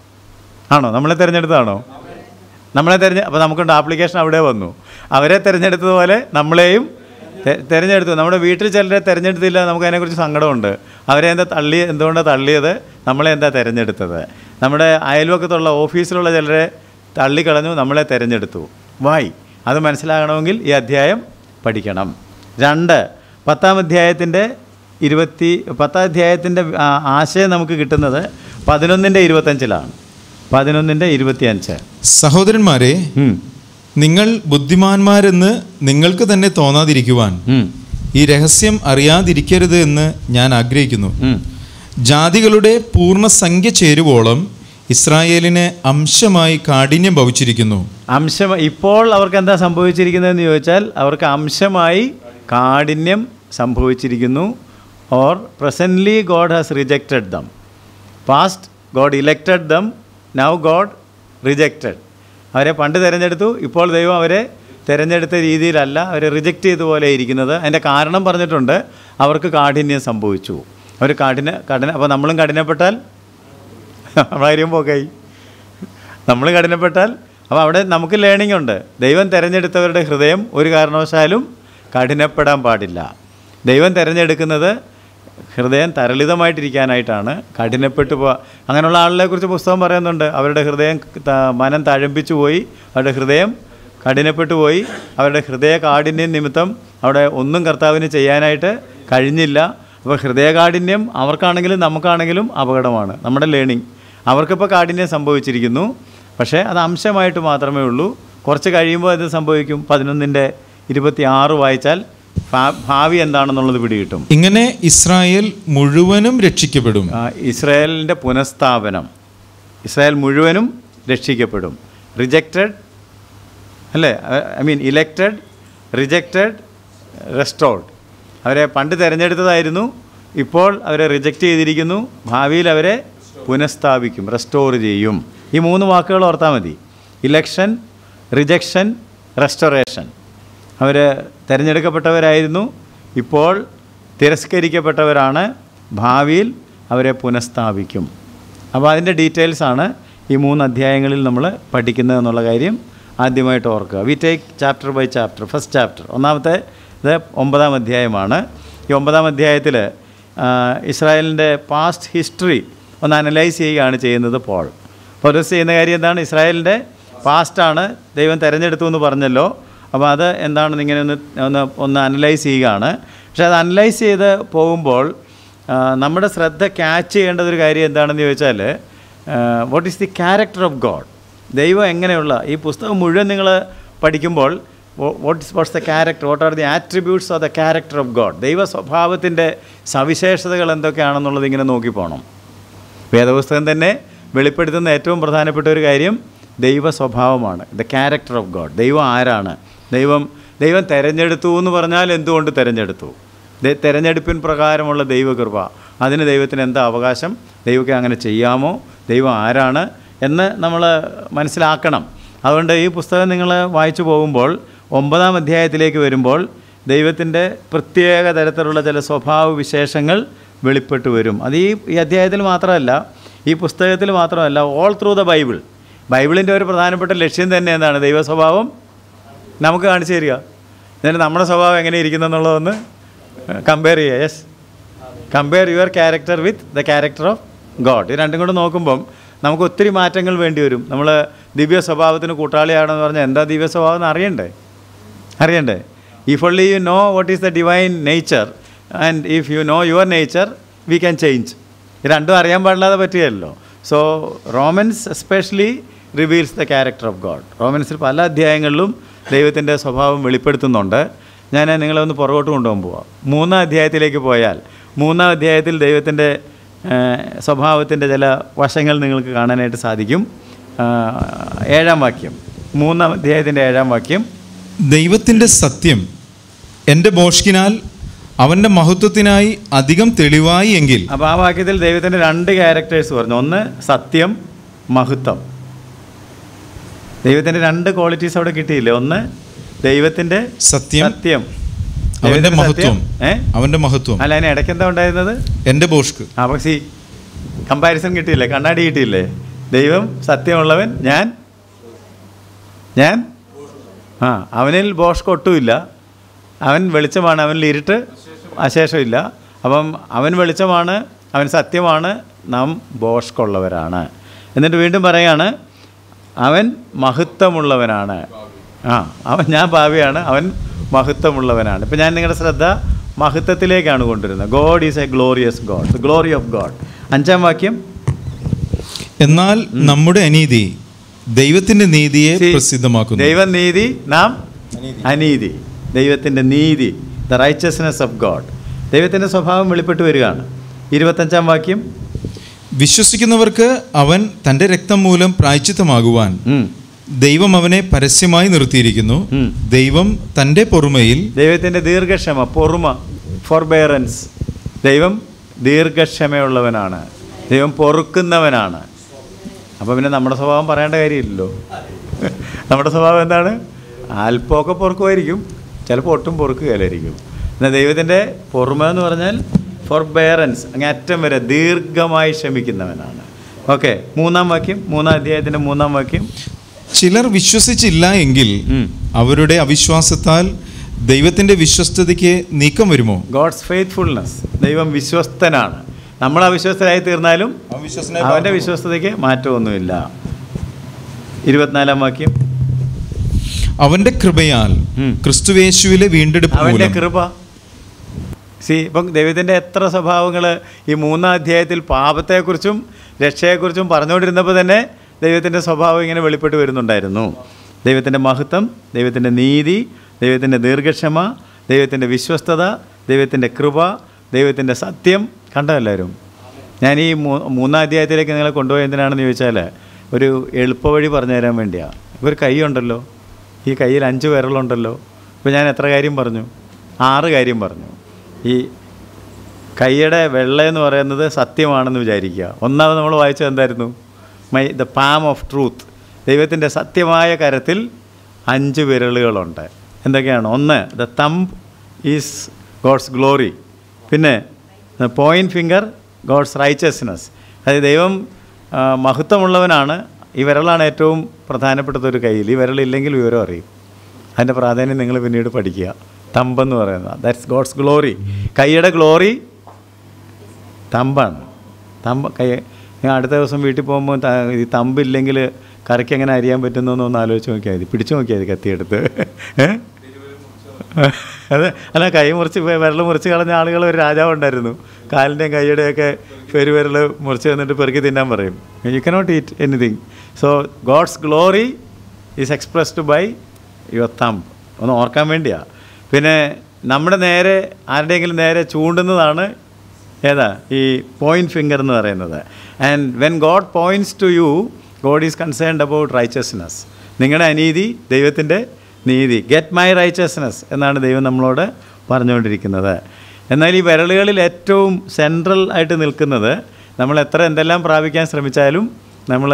ആണോ നമ്മളെ തിരഞ്ഞെടുത്തതാണോ നമ്മളെ തിരഞ്ഞെ അപ്പോൾ നമുക്കുണ്ട് ആപ്ലിക്കേഷൻ അവിടെ വന്നു അവരെ തിരഞ്ഞെടുത്തതുപോലെ നമ്മളെയും തെ- തിരഞ്ഞെടുത്തു നമ്മുടെ വീട്ടിൽ ചിലരെ തിരഞ്ഞെടുത്തില്ല നമുക്ക് അതിനെക്കുറിച്ച് സങ്കടമുണ്ട് അവരെ എന്താ തള്ളി എന്തുകൊണ്ടാണ് തള്ളിയത് നമ്മളെ എന്താ തിരഞ്ഞെടുത്തത് നമ്മുടെ അയൽവക്കത്തുള്ള ഓഫീസിലുള്ള ചിലരെ തള്ളിക്കളഞ്ഞു നമ്മളെ തിരഞ്ഞെടുത്തു വായി അത് മനസ്സിലാകണമെങ്കിൽ ഈ അധ്യായം പഠിക്കണം രണ്ട് പത്താം അധ്യായത്തിൻ്റെ ഇരുപത്തി പത്താം അധ്യായത്തിൻ്റെ ആ, ആശയം നമുക്ക് കിട്ടുന്നത് പതിനൊന്നിൻ്റെ ഇരുപത്തഞ്ചിലാണ് പതിനൊന്നിൻ്റെ ഇരുപത്തിയഞ്ച് സഹോദരന്മാരെ ഉം. നിങ്ങൾ ബുദ്ധിമാന്മാരെന്ന് നിങ്ങൾക്ക് തന്നെ തോന്നാതിരിക്കുവാൻ ഉം. ഈ രഹസ്യം അറിയാതിരിക്കരുത് എന്ന് ഞാൻ ആഗ്രഹിക്കുന്നു ഉം. ജാതികളുടെ പൂർണ്ണസംഖ്യ ചേരുവോളം ഇസ്രായേലിന് അംശമായി കാഠിന്യം ഭവിച്ചിരിക്കുന്നു അംശം ഇപ്പോൾ അവർക്ക് എന്താ സംഭവിച്ചിരിക്കുന്നതെന്ന് ചോദിച്ചാൽ അവർക്ക് അംശമായി കാഠിന്യം സംഭവിച്ചിരിക്കുന്നു or presently God has rejected them past God elected them now God rejected അവരെ പണ്ട് തിരഞ്ഞെടുത്തു ഇപ്പോൾ ദൈവം അവരെ തിരഞ്ഞെടുത്ത രീതിയിലല്ല അവരെ റിജക്റ്റ് ചെയ്ത പോലെ ഇരിക്കുന്നത് അതിൻ്റെ കാരണം പറഞ്ഞിട്ടുണ്ട് അവർക്ക് കാഠിന്യം സംഭവിച്ചു അവർ കാഠിന കഠിന അപ്പോൾ നമ്മളും കഠിനപ്പെട്ടാൽ കാര്യം പോക്കായി നമ്മൾ കഠിനപ്പെട്ടാൽ അപ്പോൾ അവിടെ നമുക്ക് ലേണിംഗ് ഉണ്ട് ദൈവം തിരഞ്ഞെടുത്തവരുടെ ഹൃദയം ഒരു കാരണവശാലും കഠിനപ്പെടാൻ പാടില്ല ദൈവം തിരഞ്ഞെടുക്കുന്നത് ഹൃദയം തരളിതമായിട്ടിരിക്കാനായിട്ടാണ് കഠിനപ്പെട്ടു പോ അങ്ങനെയുള്ള ആളുകളെ കുറിച്ച് പുസ്തകം പറയുന്നുണ്ട് അവരുടെ ഹൃദയം ത- മനം തഴമ്പിച്ചു പോയി അവരുടെ ഹൃദയം കഠിനപ്പെട്ടു പോയി അവരുടെ ഹൃദയ കാഠിന്യം നിമിത്തം അവിടെ ഒന്നും കർത്താവിന് ചെയ്യാനായിട്ട് കഴിഞ്ഞില്ല അപ്പോൾ ഹൃദയകാഠിന്യം അവർക്കാണെങ്കിലും നമുക്കാണെങ്കിലും അപകടമാണ് നമ്മുടെ ലേണിംഗ് അവർക്കിപ്പോൾ കാഠിന്യം സംഭവിച്ചിരിക്കുന്നു പക്ഷേ അത് അംശമായിട്ട് മാത്രമേ ഉള്ളൂ കുറച്ച് കഴിയുമ്പോൾ ഇത് സംഭവിക്കും പതിനൊന്നിൻ്റെ ഇരുപത്തി ആറ് വായിച്ചാൽ ഭാ- ഭാവി എന്താണെന്നുള്ളത് പിടികിട്ടും ഇങ്ങനെ ഇസ്രായേൽ മുഴുവനും രക്ഷിക്കപ്പെടും ആ, ഇസ്രായേലിൻ്റെ പുനഃസ്ഥാപനം ഇസ്രായേൽ മുഴുവനും രക്ഷിക്കപ്പെടും റിജക്റ്റഡ് അല്ലേ I mean elected rejected restored അവരെ പണ്ട് തിരഞ്ഞെടുത്തതായിരുന്നു ഇപ്പോൾ അവരെ റിജക്റ്റ് ചെയ്തിരിക്കുന്നു ഭാവിയിൽ അവരെ പുനഃസ്ഥാപിക്കും റെസ്റ്റോർ ചെയ്യും ഈ മൂന്ന് വാക്കുകൾ ഓർത്താൽ മതി ഇലക്ഷൻ റിജക്ഷൻ റെസ്റ്റോറേഷൻ അവർ തിരഞ്ഞെടുക്കപ്പെട്ടവരായിരുന്നു ഇപ്പോൾ തിരസ്കരിക്കപ്പെട്ടവരാണ് ഭാവിയിൽ അവരെ പുനഃസ്ഥാപിക്കും അപ്പോൾ അതിൻ്റെ ഡീറ്റെയിൽസാണ് ഈ മൂന്ന് അധ്യായങ്ങളിൽ നമ്മൾ പഠിക്കുന്നത് എന്നുള്ള കാര്യം ആദ്യമായിട്ട് ഓർക്കുക we take chapter by chapter first chapter ഒന്നാമത്തെ ഇത് ഒമ്പതാം അധ്യായമാണ് ഈ ഒമ്പതാം അധ്യായത്തിൽ ഇസ്രായേലിൻ്റെ പാസ്റ്റ് ഹിസ്റ്ററി ഒന്ന് അനലൈസ് ചെയ്യുകയാണ് ചെയ്യുന്നത് പോൾ പൗലോസ് ചെയ്യുന്ന കാര്യം എന്താണ് ഇസ്രായേലിൻ്റെ പാസ്റ്റാണ് ദൈവം തിരഞ്ഞെടുത്തു എന്ന് പറഞ്ഞല്ലോ അപ്പോൾ അത് എന്താണെന്ന് ഇങ്ങനെ ഒന്ന് ഒന്ന് ഒന്ന് അനലൈസ് ചെയ്യുകയാണ് പക്ഷേ അത് അനലൈസ് ചെയ്ത് പോകുമ്പോൾ ആ, നമ്മുടെ ശ്രദ്ധ ക്യാച്ച് ചെയ്യേണ്ടത് ഒരു കാര്യം എന്താണെന്ന് ചോദിച്ചാൽ what is the character of God ദൈവം എങ്ങനെയുള്ള ഈ പുസ്തകം മുഴുവൻ നിങ്ങൾ പഠിക്കുമ്പോൾ what is what's the character what are the attributes of the character of God ദൈവ സ്വഭാവത്തിൻ്റെ സവിശേഷതകൾ എന്തൊക്കെയാണെന്നുള്ളത് ഇങ്ങനെ നോക്കി പോകണം വേദപുസ്തകം തന്നെ വെളിപ്പെടുത്തുന്ന ഏറ്റവും പ്രധാനപ്പെട്ട ഒരു കാര്യം ദൈവ സ്വഭാവമാണ് ദ ക്യാരക്ടർ ഓഫ് ഗോഡ് ദൈവം ആരാണ് ദൈവം ദൈവം തിരഞ്ഞെടുത്തു എന്ന് പറഞ്ഞാൽ എന്തുകൊണ്ട് തിരഞ്ഞെടുത്തു ദ- തിരഞ്ഞെടുപ്പിൻ പ്രകാരമുള്ള ദൈവകൃപ അതിന് ദൈവത്തിന് എന്താ അവകാശം ദൈവത്തെ അങ്ങനെ ചെയ്യാമോ ദൈവം ആരാണ് എന്ന് നമ്മൾ മനസ്സിലാക്കണം അതുകൊണ്ട് ഈ പുസ്തകം നിങ്ങൾ വായിച്ചു പോകുമ്പോൾ ഒമ്പതാം അധ്യായത്തിലേക്ക് വരുമ്പോൾ ദൈവത്തിൻ്റെ പ്രത്യേക തരത്തിലുള്ള ചില സ്വഭാവ വിശേഷങ്ങൾ വെളിപ്പെട്ട് വരും അത് ഈ ഈ അധ്യായത്തിൽ മാത്രമല്ല ഈ പുസ്തകത്തിൽ മാത്രമല്ല ഓൾ ത്രൂ ദ ബൈബിൾ ബൈബിളിൻ്റെ ഒരു പ്രധാനപ്പെട്ട ലക്ഷ്യം തന്നെ എന്താണ് ദൈവ സ്വഭാവം നമുക്ക് കാണിച്ചു തരിക എന്നിട്ട് നമ്മുടെ സ്വഭാവം എങ്ങനെ ഇരിക്കുന്നെന്നുള്ളതൊന്ന് കമ്പയർ ചെയ്യുക yes compare your character with the character of God ഇത് രണ്ടും കൂടെ നോക്കുമ്പം നമുക്ക് ഒത്തിരി മാറ്റങ്ങൾ വേണ്ടി വരും നമ്മൾ ദിവ്യ സ്വഭാവത്തിന് കൂട്ടാളിയാണെന്ന് പറഞ്ഞാൽ എന്താ ദിവ്യ സ്വഭാവം എന്ന് അറിയണ്ടേ അറിയണ്ടേ if only you know what is the divine nature and if you know your nature we can change ഇത് രണ്ടും അറിയാൻ പാടില്ലാതെ പറ്റുകയല്ലോ so Romans especially reveals the character of God റോമൻസിൽ പല അധ്യായങ്ങളിലും ദൈവത്തിൻ്റെ സ്വഭാവം വെളിപ്പെടുത്തുന്നുണ്ട് ഞാൻ നിങ്ങളെ ഒന്ന് പുറകോട്ട് കൊണ്ടുപോകാൻ പോവാം മൂന്നാം അധ്യായത്തിലേക്ക് പോയാൽ മൂന്നാം അധ്യായത്തിൽ ദൈവത്തിൻ്റെ സ്വഭാവത്തിൻ്റെ ചില വശങ്ങൾ നിങ്ങൾക്ക് കാണാനായിട്ട് സാധിക്കും ആ, ഏഴാം വാക്യം മൂന്നാം അധ്യായത്തിൻ്റെ ഏഴാം വാക്യം ദൈവത്തിൻ്റെ സത്യം എൻ്റെ ബോഷ്കിനാൽ അവൻ്റെ മഹത്വത്തിനായി അധികം തെളിവായി എങ്കിൽ അപ്പോൾ ആ വാക്യത്തിൽ ദൈവത്തിൻ്റെ രണ്ട് ക്യാരക്ടേഴ്സ് പറഞ്ഞു ഒന്ന് സത്യം മഹത്വം ദൈവത്തിൻ്റെ രണ്ട് ക്വാളിറ്റീസ് അവിടെ കിട്ടിയില്ലേ ഒന്ന് ദൈവത്തിൻ്റെ സത്യം സത്യം അവൻ്റെ ദൈവത്തിൻ്റെ മഹത്വം സത്യം. ഏ അവൻ്റെ മഹത്വം അല്ല അതിന് ഇടയ്ക്ക് എന്താ ഉണ്ടായിരുന്നത് എൻ്റെ ബോഷ്ക്ക് ആ പക്ഷേ കമ്പാരിസൺ കിട്ടിയില്ലേ കണ്ണാടി കിട്ടിയില്ലേ ദൈവം സത്യമുള്ളവൻ ഞാൻ ഞാൻ ആ അവനിൽ ബോഷ്ക്ക് ഒട്ടുമില്ല അവൻ വെളിച്ചമാണ് അവനിൽ ഇരുട്ട് അശേഷമില്ല അപ്പം അവൻ വെളിച്ചമാണ് അവൻ സത്യമാണ് നാം ബോഷ്കുള്ളവരാണ് എന്നിട്ട് വീണ്ടും പറയാണ് അവൻ മഹത്വമുള്ളവനാണ് ആ അവൻ ഞാൻ ഭാവിയാണ് അവൻ മഹത്വമുള്ളവനാണ് ഇപ്പം ഞാൻ നിങ്ങളുടെ ശ്രദ്ധ മഹത്വത്തിലേക്കാണ് കൊണ്ടുവരുന്നത് God is a glorious God the glory of God അഞ്ചാം വാക്യം എന്നാൽ നമ്മുടെ അനീതി ദൈവത്തിൻ്റെ നീതിയെ See, പ്രസിദ്ധമാക്കുന്നു ദൈവനീതി നാം അനീതി ദൈവത്തിൻ്റെ നീതി ദ റൈച്ചസ്നെസ് ഓഫ് ഗോഡ് ദൈവത്തിൻ്റെ സ്വഭാവം വെളിപ്പെട്ട് വരികയാണ് ഇരുപത്തഞ്ചാം വാക്യം വിശ്വസിക്കുന്നവർക്ക് അവൻ തൻ്റെ രക്തം മൂലം പ്രായച്ചിത്തമാകുവാൻ ഉം. ദൈവം അവനെ പരസ്യമായി നിർത്തിയിരിക്കുന്നു ഉം. ദൈവം തൻ്റെ പൊറുമയിൽ ദൈവത്തിൻ്റെ ദീർഘക്ഷമ പൊറുമ ഫോർബെയറൻസ് ദൈവം ദീർഘക്ഷമയുള്ളവനാണ് ദൈവം പൊറുക്കുന്നവനാണ് അപ്പോൾ പിന്നെ നമ്മുടെ സ്വഭാവം പറയേണ്ട കാര്യമില്ലല്ലോ നമ്മുടെ സ്വഭാവം എന്താണ് അല്പമൊക്കെ പൊറുക്കുമായിരിക്കും ചിലപ്പോൾ ഒട്ടും പൊറുക്കുകയില്ലായിരിക്കും എന്നാൽ ദൈവത്തിൻ്റെ പൊറുമ എന്ന് പറഞ്ഞാൽ ഫോർബെയറൻസ് അങ്ങേ അറ്റം വരെ ദീർഘമായി ക്ഷമിക്കുന്നവനാണ് ഓക്കെ മൂന്നാം വാക്യം മൂന്നാം അധ്യായത്തിൻ്റെ മൂന്നാം വാക്യം ചിലർ വിശ്വസിച്ചില്ല എങ്കിൽ ഉം. അവരുടെ അവിശ്വാസത്താൽ ദൈവത്തിൻ്റെ വിശ്വസ്തതയ്ക്ക് നീക്കം വരുമോ ഗോഡ്സ് ഫെയ്ത്ത്ഫുൾനെസ് ദൈവം വിശ്വസ്തനാണ് നമ്മൾ അവിശ്വസ്തരായി തീർന്നാലും അവൻ്റെ വിശ്വസ്തതയ്ക്ക് മാറ്റമൊന്നുമില്ല ഇരുപത്തിനാലാം വാക്യം അവന്റെ കൃപയാൽ ഉം. ക്രിസ്തുവേശുവിലെ വീണ്ടെടുപ്പ് അവൻ്റെ മൂലം കൃപ സി ഇപ്പം ദൈവത്തിൻ്റെ എത്ര സ്വഭാവങ്ങൾ ഈ മൂന്നാം അധ്യായത്തിൽ പാപത്തെക്കുറിച്ചും രക്ഷയെക്കുറിച്ചും പറഞ്ഞുകൊണ്ടിരുന്നപ്പോൾ തന്നെ ദൈവത്തിൻ്റെ സ്വഭാവം ഇങ്ങനെ വെളിപ്പെട്ട് വരുന്നുണ്ടായിരുന്നു ദൈവത്തിൻ്റെ മഹത്വം ദൈവത്തിൻ്റെ നീതി ദൈവത്തിൻ്റെ ദീർഘക്ഷമ ദൈവത്തിൻ്റെ വിശ്വസ്തത ദൈവത്തിൻ്റെ കൃപ ദൈവത്തിൻ്റെ സത്യം കണ്ടോ എല്ലാവരും ഞാൻ ഈ മൂ- മൂന്നാം അധ്യായത്തിലേക്ക് നിങ്ങളെ കൊണ്ടുപോയി എന്തിനാണെന്ന് ചോദിച്ചാൽ ഒരു എളുപ്പവഴി പറഞ്ഞു തരാൻ വേണ്ടിയാണ് ഇപ്പോൾ ഒരു കൈ ഉണ്ടല്ലോ ഈ കയ്യിൽ അഞ്ച് വിരലുണ്ടല്ലോ ഇപ്പോൾ ഞാൻ എത്ര കാര്യം പറഞ്ഞു ആറ് കാര്യം പറഞ്ഞു ഈ കൈയുടെ വെള്ള എന്ന് പറയുന്നത് സത്യമാണെന്ന് വിചാരിക്കുക ഒന്നാമത് നമ്മൾ വായിച്ചത് എന്തായിരുന്നു my the palm of truth ദൈവത്തിൻ്റെ സത്യമായ കരത്തിൽ അഞ്ച് വിരലുകളുണ്ട് എന്തൊക്കെയാണ് ഒന്ന് the thumb is God's glory പിന്നെ പോയിൻറ്റ് ഫിംഗർ ഗോഡ്സ് റൈച്ചസ്നെസ് അതായത് ദൈവം ആ, മഹത്വമുള്ളവനാണ് ഈ വിരലാണ് ഏറ്റവും പ്രധാനപ്പെട്ട ഒരു കയ്യിൽ ഈ വിരലില്ലെങ്കിൽ വിവരം അറിയും അതിൻ്റെ പ്രാധാന്യം നിങ്ങൾ പിന്നീട് പഠിക്കുക തമ്പെന്ന് പറയുന്നത് ദാറ്റ്സ് ഗോഡ്സ് ഗ്ലോറി കൈയുടെ ഗ്ലോറി തമ്പാണ് തമ്പ് കൈ ഞാൻ അടുത്ത ദിവസം വീട്ടിൽ പോകുമ്പോൾ ത- ഈ തമ്പില്ലെങ്കിൽ കറിക്ക് എങ്ങനെ അരിയാൻ പറ്റുന്നതെന്ന് ഒന്ന് ആലോചിച്ച് നോക്കിയാൽ മതി പിടിച്ചു നോക്കിയാൽ മതി കത്തിയെടുത്ത് ഏ? അതെ അല്ല കൈ മുറിച്ച് വെ- വിരൽ മുറിച്ച് കളഞ്ഞ ആളുകൾ ഒരു രാജാവ് ഉണ്ടായിരുന്നു കാലിൻ്റെയും കൈയുടെയൊക്കെ പെരു വിരൽ മുറിച്ച് വന്നിട്ട് പെറുക്കി തിന്നാൻ പറയും you cannot eat anything so God's glory is expressed by your thumb ഒന്ന് ഓർക്കാൻ വേണ്ടിയാ പിന്നെ നമ്മുടെ നേരെ ആരുടെയെങ്കിലും നേരെ ചൂണ്ടുന്നതാണ് ഏതാ ഈ പോയിൻറ്റ് ഫിംഗർ എന്ന് പറയുന്നത് and when God points to you God is concerned about righteousness നിങ്ങളുടെ അനീതി ദൈവത്തിൻ്റെ നീതി ഗെറ്റ് മൈ റൈച്ചസ്നെസ് എന്നാണ് ദൈവം നമ്മളോട് പറഞ്ഞുകൊണ്ടിരിക്കുന്നത് എന്നാൽ ഈ വിരലുകളിൽ ഏറ്റവും സെൻട്രൽ ആയിട്ട് നിൽക്കുന്നത് നമ്മൾ എത്ര എന്തെല്ലാം പ്രാപിക്കാൻ ശ്രമിച്ചാലും നമ്മൾ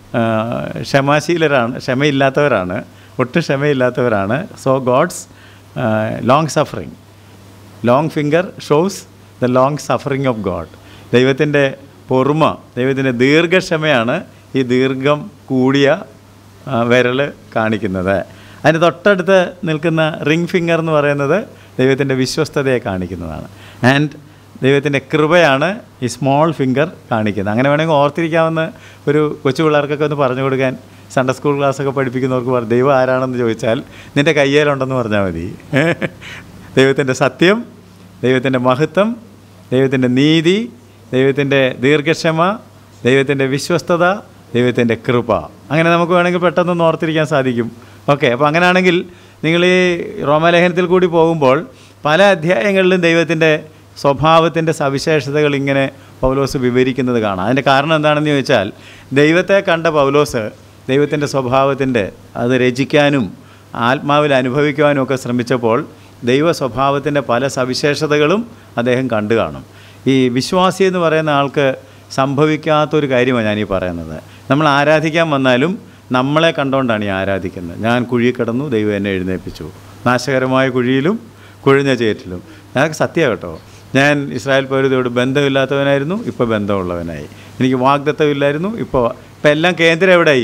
ക്ഷമാശീലരാണ് ക്ഷമയില്ലാത്തവരാണ് ഒട്ടും ക്ഷമയില്ലാത്തവരാണ് so God's long suffering long finger shows the long suffering of God ദൈവത്തിൻ്റെ പൊറുമ ദൈവത്തിൻ്റെ ദീർഘക്ഷമയാണ് ഈ ദീർഘം കൂടിയ ആ, വിരൽ കാണിക്കുന്നത് അതിന് തൊട്ടടുത്ത് നിൽക്കുന്ന റിംഗ് ഫിംഗർ എന്ന് പറയുന്നത് ദൈവത്തിൻ്റെ വിശ്വസ്തതയെ കാണിക്കുന്നതാണ് ആൻഡ് ദൈവത്തിൻ്റെ കൃപയാണ് ഈ സ്മോൾ ഫിംഗർ കാണിക്കുന്നത് അങ്ങനെ വേണമെങ്കിൽ ഓർത്തിരിക്കാവുന്ന ഒരു കൊച്ചു പിള്ളേർക്കൊക്കെ ഒന്ന് പറഞ്ഞു കൊടുക്കാൻ സൺഡേ സ്കൂൾ ക്ലാസ്സൊക്കെ പഠിപ്പിക്കുന്നവർക്ക് പറ ദൈവം ആരാണെന്ന് ചോദിച്ചാൽ നിൻ്റെ കയ്യേലുണ്ടെന്ന് പറഞ്ഞാൽ മതി ദൈവത്തിൻ്റെ സത്യം ദൈവത്തിൻ്റെ മഹത്വം ദൈവത്തിൻ്റെ നീതി ദൈവത്തിൻ്റെ ദീർഘക്ഷമ ദൈവത്തിൻ്റെ വിശ്വസ്തത ദൈവത്തിൻ്റെ കൃപ അങ്ങനെ നമുക്ക് വേണമെങ്കിൽ പെട്ടെന്നൊന്ന് ഓർത്തിരിക്കാൻ സാധിക്കും ഓക്കെ അപ്പോൾ അങ്ങനെയാണെങ്കിൽ നിങ്ങൾ ഈ റോമലേഖനത്തിൽ കൂടി പോകുമ്പോൾ പല അധ്യായങ്ങളിലും ദൈവത്തിൻ്റെ സ്വഭാവത്തിൻ്റെ സവിശേഷതകൾ ഇങ്ങനെ പൗലോസ് വിവരിക്കുന്നത് കാണാം അതിൻ്റെ കാരണം എന്താണെന്ന് ചോദിച്ചാൽ ദൈവത്തെ കണ്ട പൗലോസ് ദൈവത്തിൻ്റെ സ്വഭാവത്തിൻ്റെ അത് രചിക്കാനും ആത്മാവിൽ അനുഭവിക്കുവാനും ഒക്കെ ശ്രമിച്ചപ്പോൾ ദൈവ സ്വഭാവത്തിൻ്റെ പല സവിശേഷതകളും അദ്ദേഹം കണ്ടു കാണും ഈ വിശ്വാസി എന്ന് പറയുന്ന ആൾക്ക് സംഭവിക്കാത്തൊരു കാര്യമാണ് ഞാനീ പറയുന്നത് നമ്മൾ ആരാധിക്കാൻ വന്നാലും നമ്മളെ കണ്ടുകൊണ്ടാണ് ഈ ആരാധിക്കുന്നത് ഞാൻ കുഴി കിടന്നു ദൈവം എന്നെ എഴുന്നേൽപ്പിച്ചു നാശകരമായ കുഴിയിലും കുഴിഞ്ഞ ചേറ്റിലും ഞങ്ങൾക്ക് സത്യം കേട്ടോ ഞാൻ ഇസ്രായേൽ പൗരതയോട് ബന്ധമില്ലാത്തവനായിരുന്നു ഇപ്പോൾ ബന്ധമുള്ളവനായി എനിക്ക് വാഗ്ദത്തമില്ലായിരുന്നു ഇപ്പോൾ ഇപ്പം എല്ലാം കേന്ദ്രം എവിടെയായി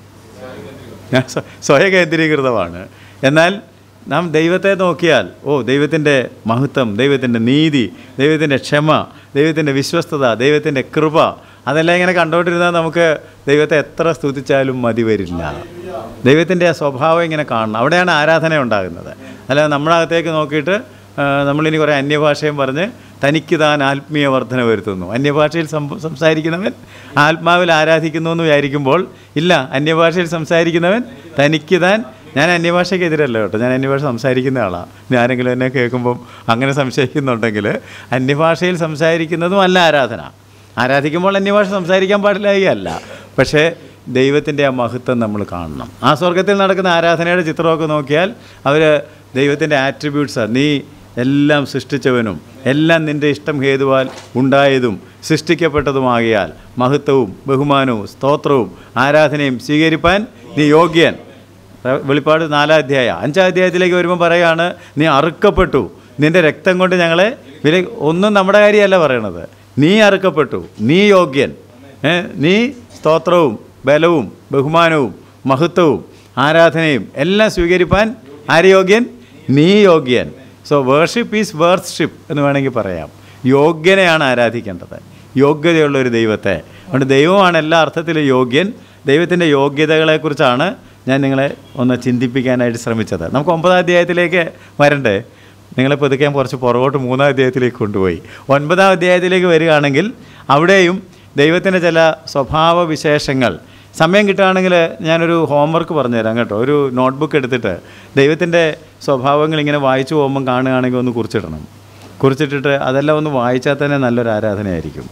ഞാൻ സ്വ- സ്വയം കേന്ദ്രീകൃതമാണ് എന്നാൽ നാം ദൈവത്തെ നോക്കിയാൽ ഓ ദൈവത്തിൻ്റെ മഹത്വം ദൈവത്തിൻ്റെ നീതി ദൈവത്തിൻ്റെ ക്ഷമ ദൈവത്തിൻ്റെ വിശ്വസ്തത ദൈവത്തിൻ്റെ കൃപ അതെല്ലാം ഇങ്ങനെ കണ്ടുകൊണ്ടിരുന്നാൽ നമുക്ക് ദൈവത്തെ എത്ര സ്തുതിച്ചാലും മതി വരില്ല ദൈവത്തിൻ്റെ ആ സ്വഭാവം ഇങ്ങനെ കാണണം അവിടെയാണ് ആരാധന ഉണ്ടാകുന്നത് അല്ലാതെ നമ്മളകത്തേക്ക് നോക്കിയിട്ട് ആ, നമ്മളിനി കുറേ അന്യഭാഷയും പറഞ്ഞ് തനിക്ക് താൻ ആത്മീയ വർധന വരുത്തുന്നു അന്യഭാഷയിൽ സംഭ- സംസാരിക്കുന്നവൻ ആത്മാവിൽ ആരാധിക്കുന്നു എന്ന് വിചാരിക്കുമ്പോൾ ഇല്ല അന്യഭാഷയിൽ സംസാരിക്കുന്നവൻ തനിക്ക് താൻ ഞാൻ അന്യഭാഷയ്ക്കെതിരല്ല കേട്ടോ ഞാൻ അന്യഭാഷ സംസാരിക്കുന്ന ആളാണ് ഇനി ആരെങ്കിലും എന്നെ കേൾക്കുമ്പം അങ്ങനെ സംശയിക്കുന്നുണ്ടെങ്കിൽ അന്യഭാഷയിൽ സംസാരിക്കുന്നതും അല്ല ആരാധന ആരാധിക്കുമ്പോൾ അന്യഭാഷ സംസാരിക്കാൻ പാടില്ലായല്ല പക്ഷേ ദൈവത്തിൻ്റെ ആ മഹത്വം നമ്മൾ കാണണം ആ സ്വർഗത്തിൽ നടക്കുന്ന ആരാധനയുടെ ചിത്രമൊക്കെ നോക്കിയാൽ അവർ ദൈവത്തിൻ്റെ ആട്രിബ്യൂട്ട്സാണ് നീ എല്ലാം സൃഷ്ടിച്ചവനും എല്ലാം നിൻ്റെ ഇഷ്ടം ഹേതുവാൽ ഉണ്ടായതും സൃഷ്ടിക്കപ്പെട്ടതുമാകിയാൽ മഹത്വവും ബഹുമാനവും സ്തോത്രവും ആരാധനയും സ്വീകരിപ്പാൻ നീ യോഗ്യൻ വെളിപ്പാട് നാലാം അധ്യായ അഞ്ചാം അധ്യായത്തിലേക്ക് വരുമ്പോൾ പറയാണ് നീ അറുക്കപ്പെട്ടു നിൻ്റെ രക്തം കൊണ്ട് ഞങ്ങളെ വില ഒന്നും നമ്മുടെ കാര്യമല്ല പറയണത് നീ അറുക്കപ്പെട്ടു നീ യോഗ്യൻ ഏ? നീ സ്തോത്രവും ബലവും ബഹുമാനവും മഹത്വവും ആരാധനയും എല്ലാം സ്വീകരിപ്പാൻ ആര് യോഗ്യൻ നീ യോഗ്യൻ സോ വേർഷിപ്പ് ഈസ് വേർഷിപ്പ് എന്ന് വേണമെങ്കിൽ പറയാം യോഗ്യനെയാണ് ആരാധിക്കേണ്ടത് യോഗ്യതയുള്ള ഒരു ദൈവത്തെ അതുകൊണ്ട് ദൈവമാണ് എല്ലാ അർത്ഥത്തിലും യോഗ്യൻ ദൈവത്തിൻ്റെ യോഗ്യതകളെക്കുറിച്ചാണ് ഞാൻ നിങ്ങളെ ഒന്ന് ചിന്തിപ്പിക്കാനായിട്ട് ശ്രമിച്ചത് നമുക്ക് ഒമ്പതാം അധ്യായത്തിലേക്ക് വരണ്ടേ നിങ്ങളെ പുതുക്കാൻ കുറച്ച് പുറകോട്ട് മൂന്നാം അധ്യായത്തിലേക്ക് കൊണ്ടുപോയി ഒൻപതാം അധ്യായത്തിലേക്ക് വരികയാണെങ്കിൽ അവിടെയും ദൈവത്തിൻ്റെ ചില സ്വഭാവ വിശേഷങ്ങൾ സമയം കിട്ടുകയാണെങ്കിൽ ഞാനൊരു ഹോംവർക്ക് പറഞ്ഞുതരാം കേട്ടോ ഒരു നോട്ട്ബുക്ക് എടുത്തിട്ട് ദൈവത്തിൻ്റെ സ്വഭാവങ്ങൾ ഇങ്ങനെ വായിച്ചു പോകുമ്പം കാണുകയാണെങ്കിൽ ഒന്ന് കുറിച്ചിടണം കുറിച്ചിട്ടിട്ട് അതെല്ലാം ഒന്ന് വായിച്ചാൽ തന്നെ നല്ലൊരു ആരാധനയായിരിക്കും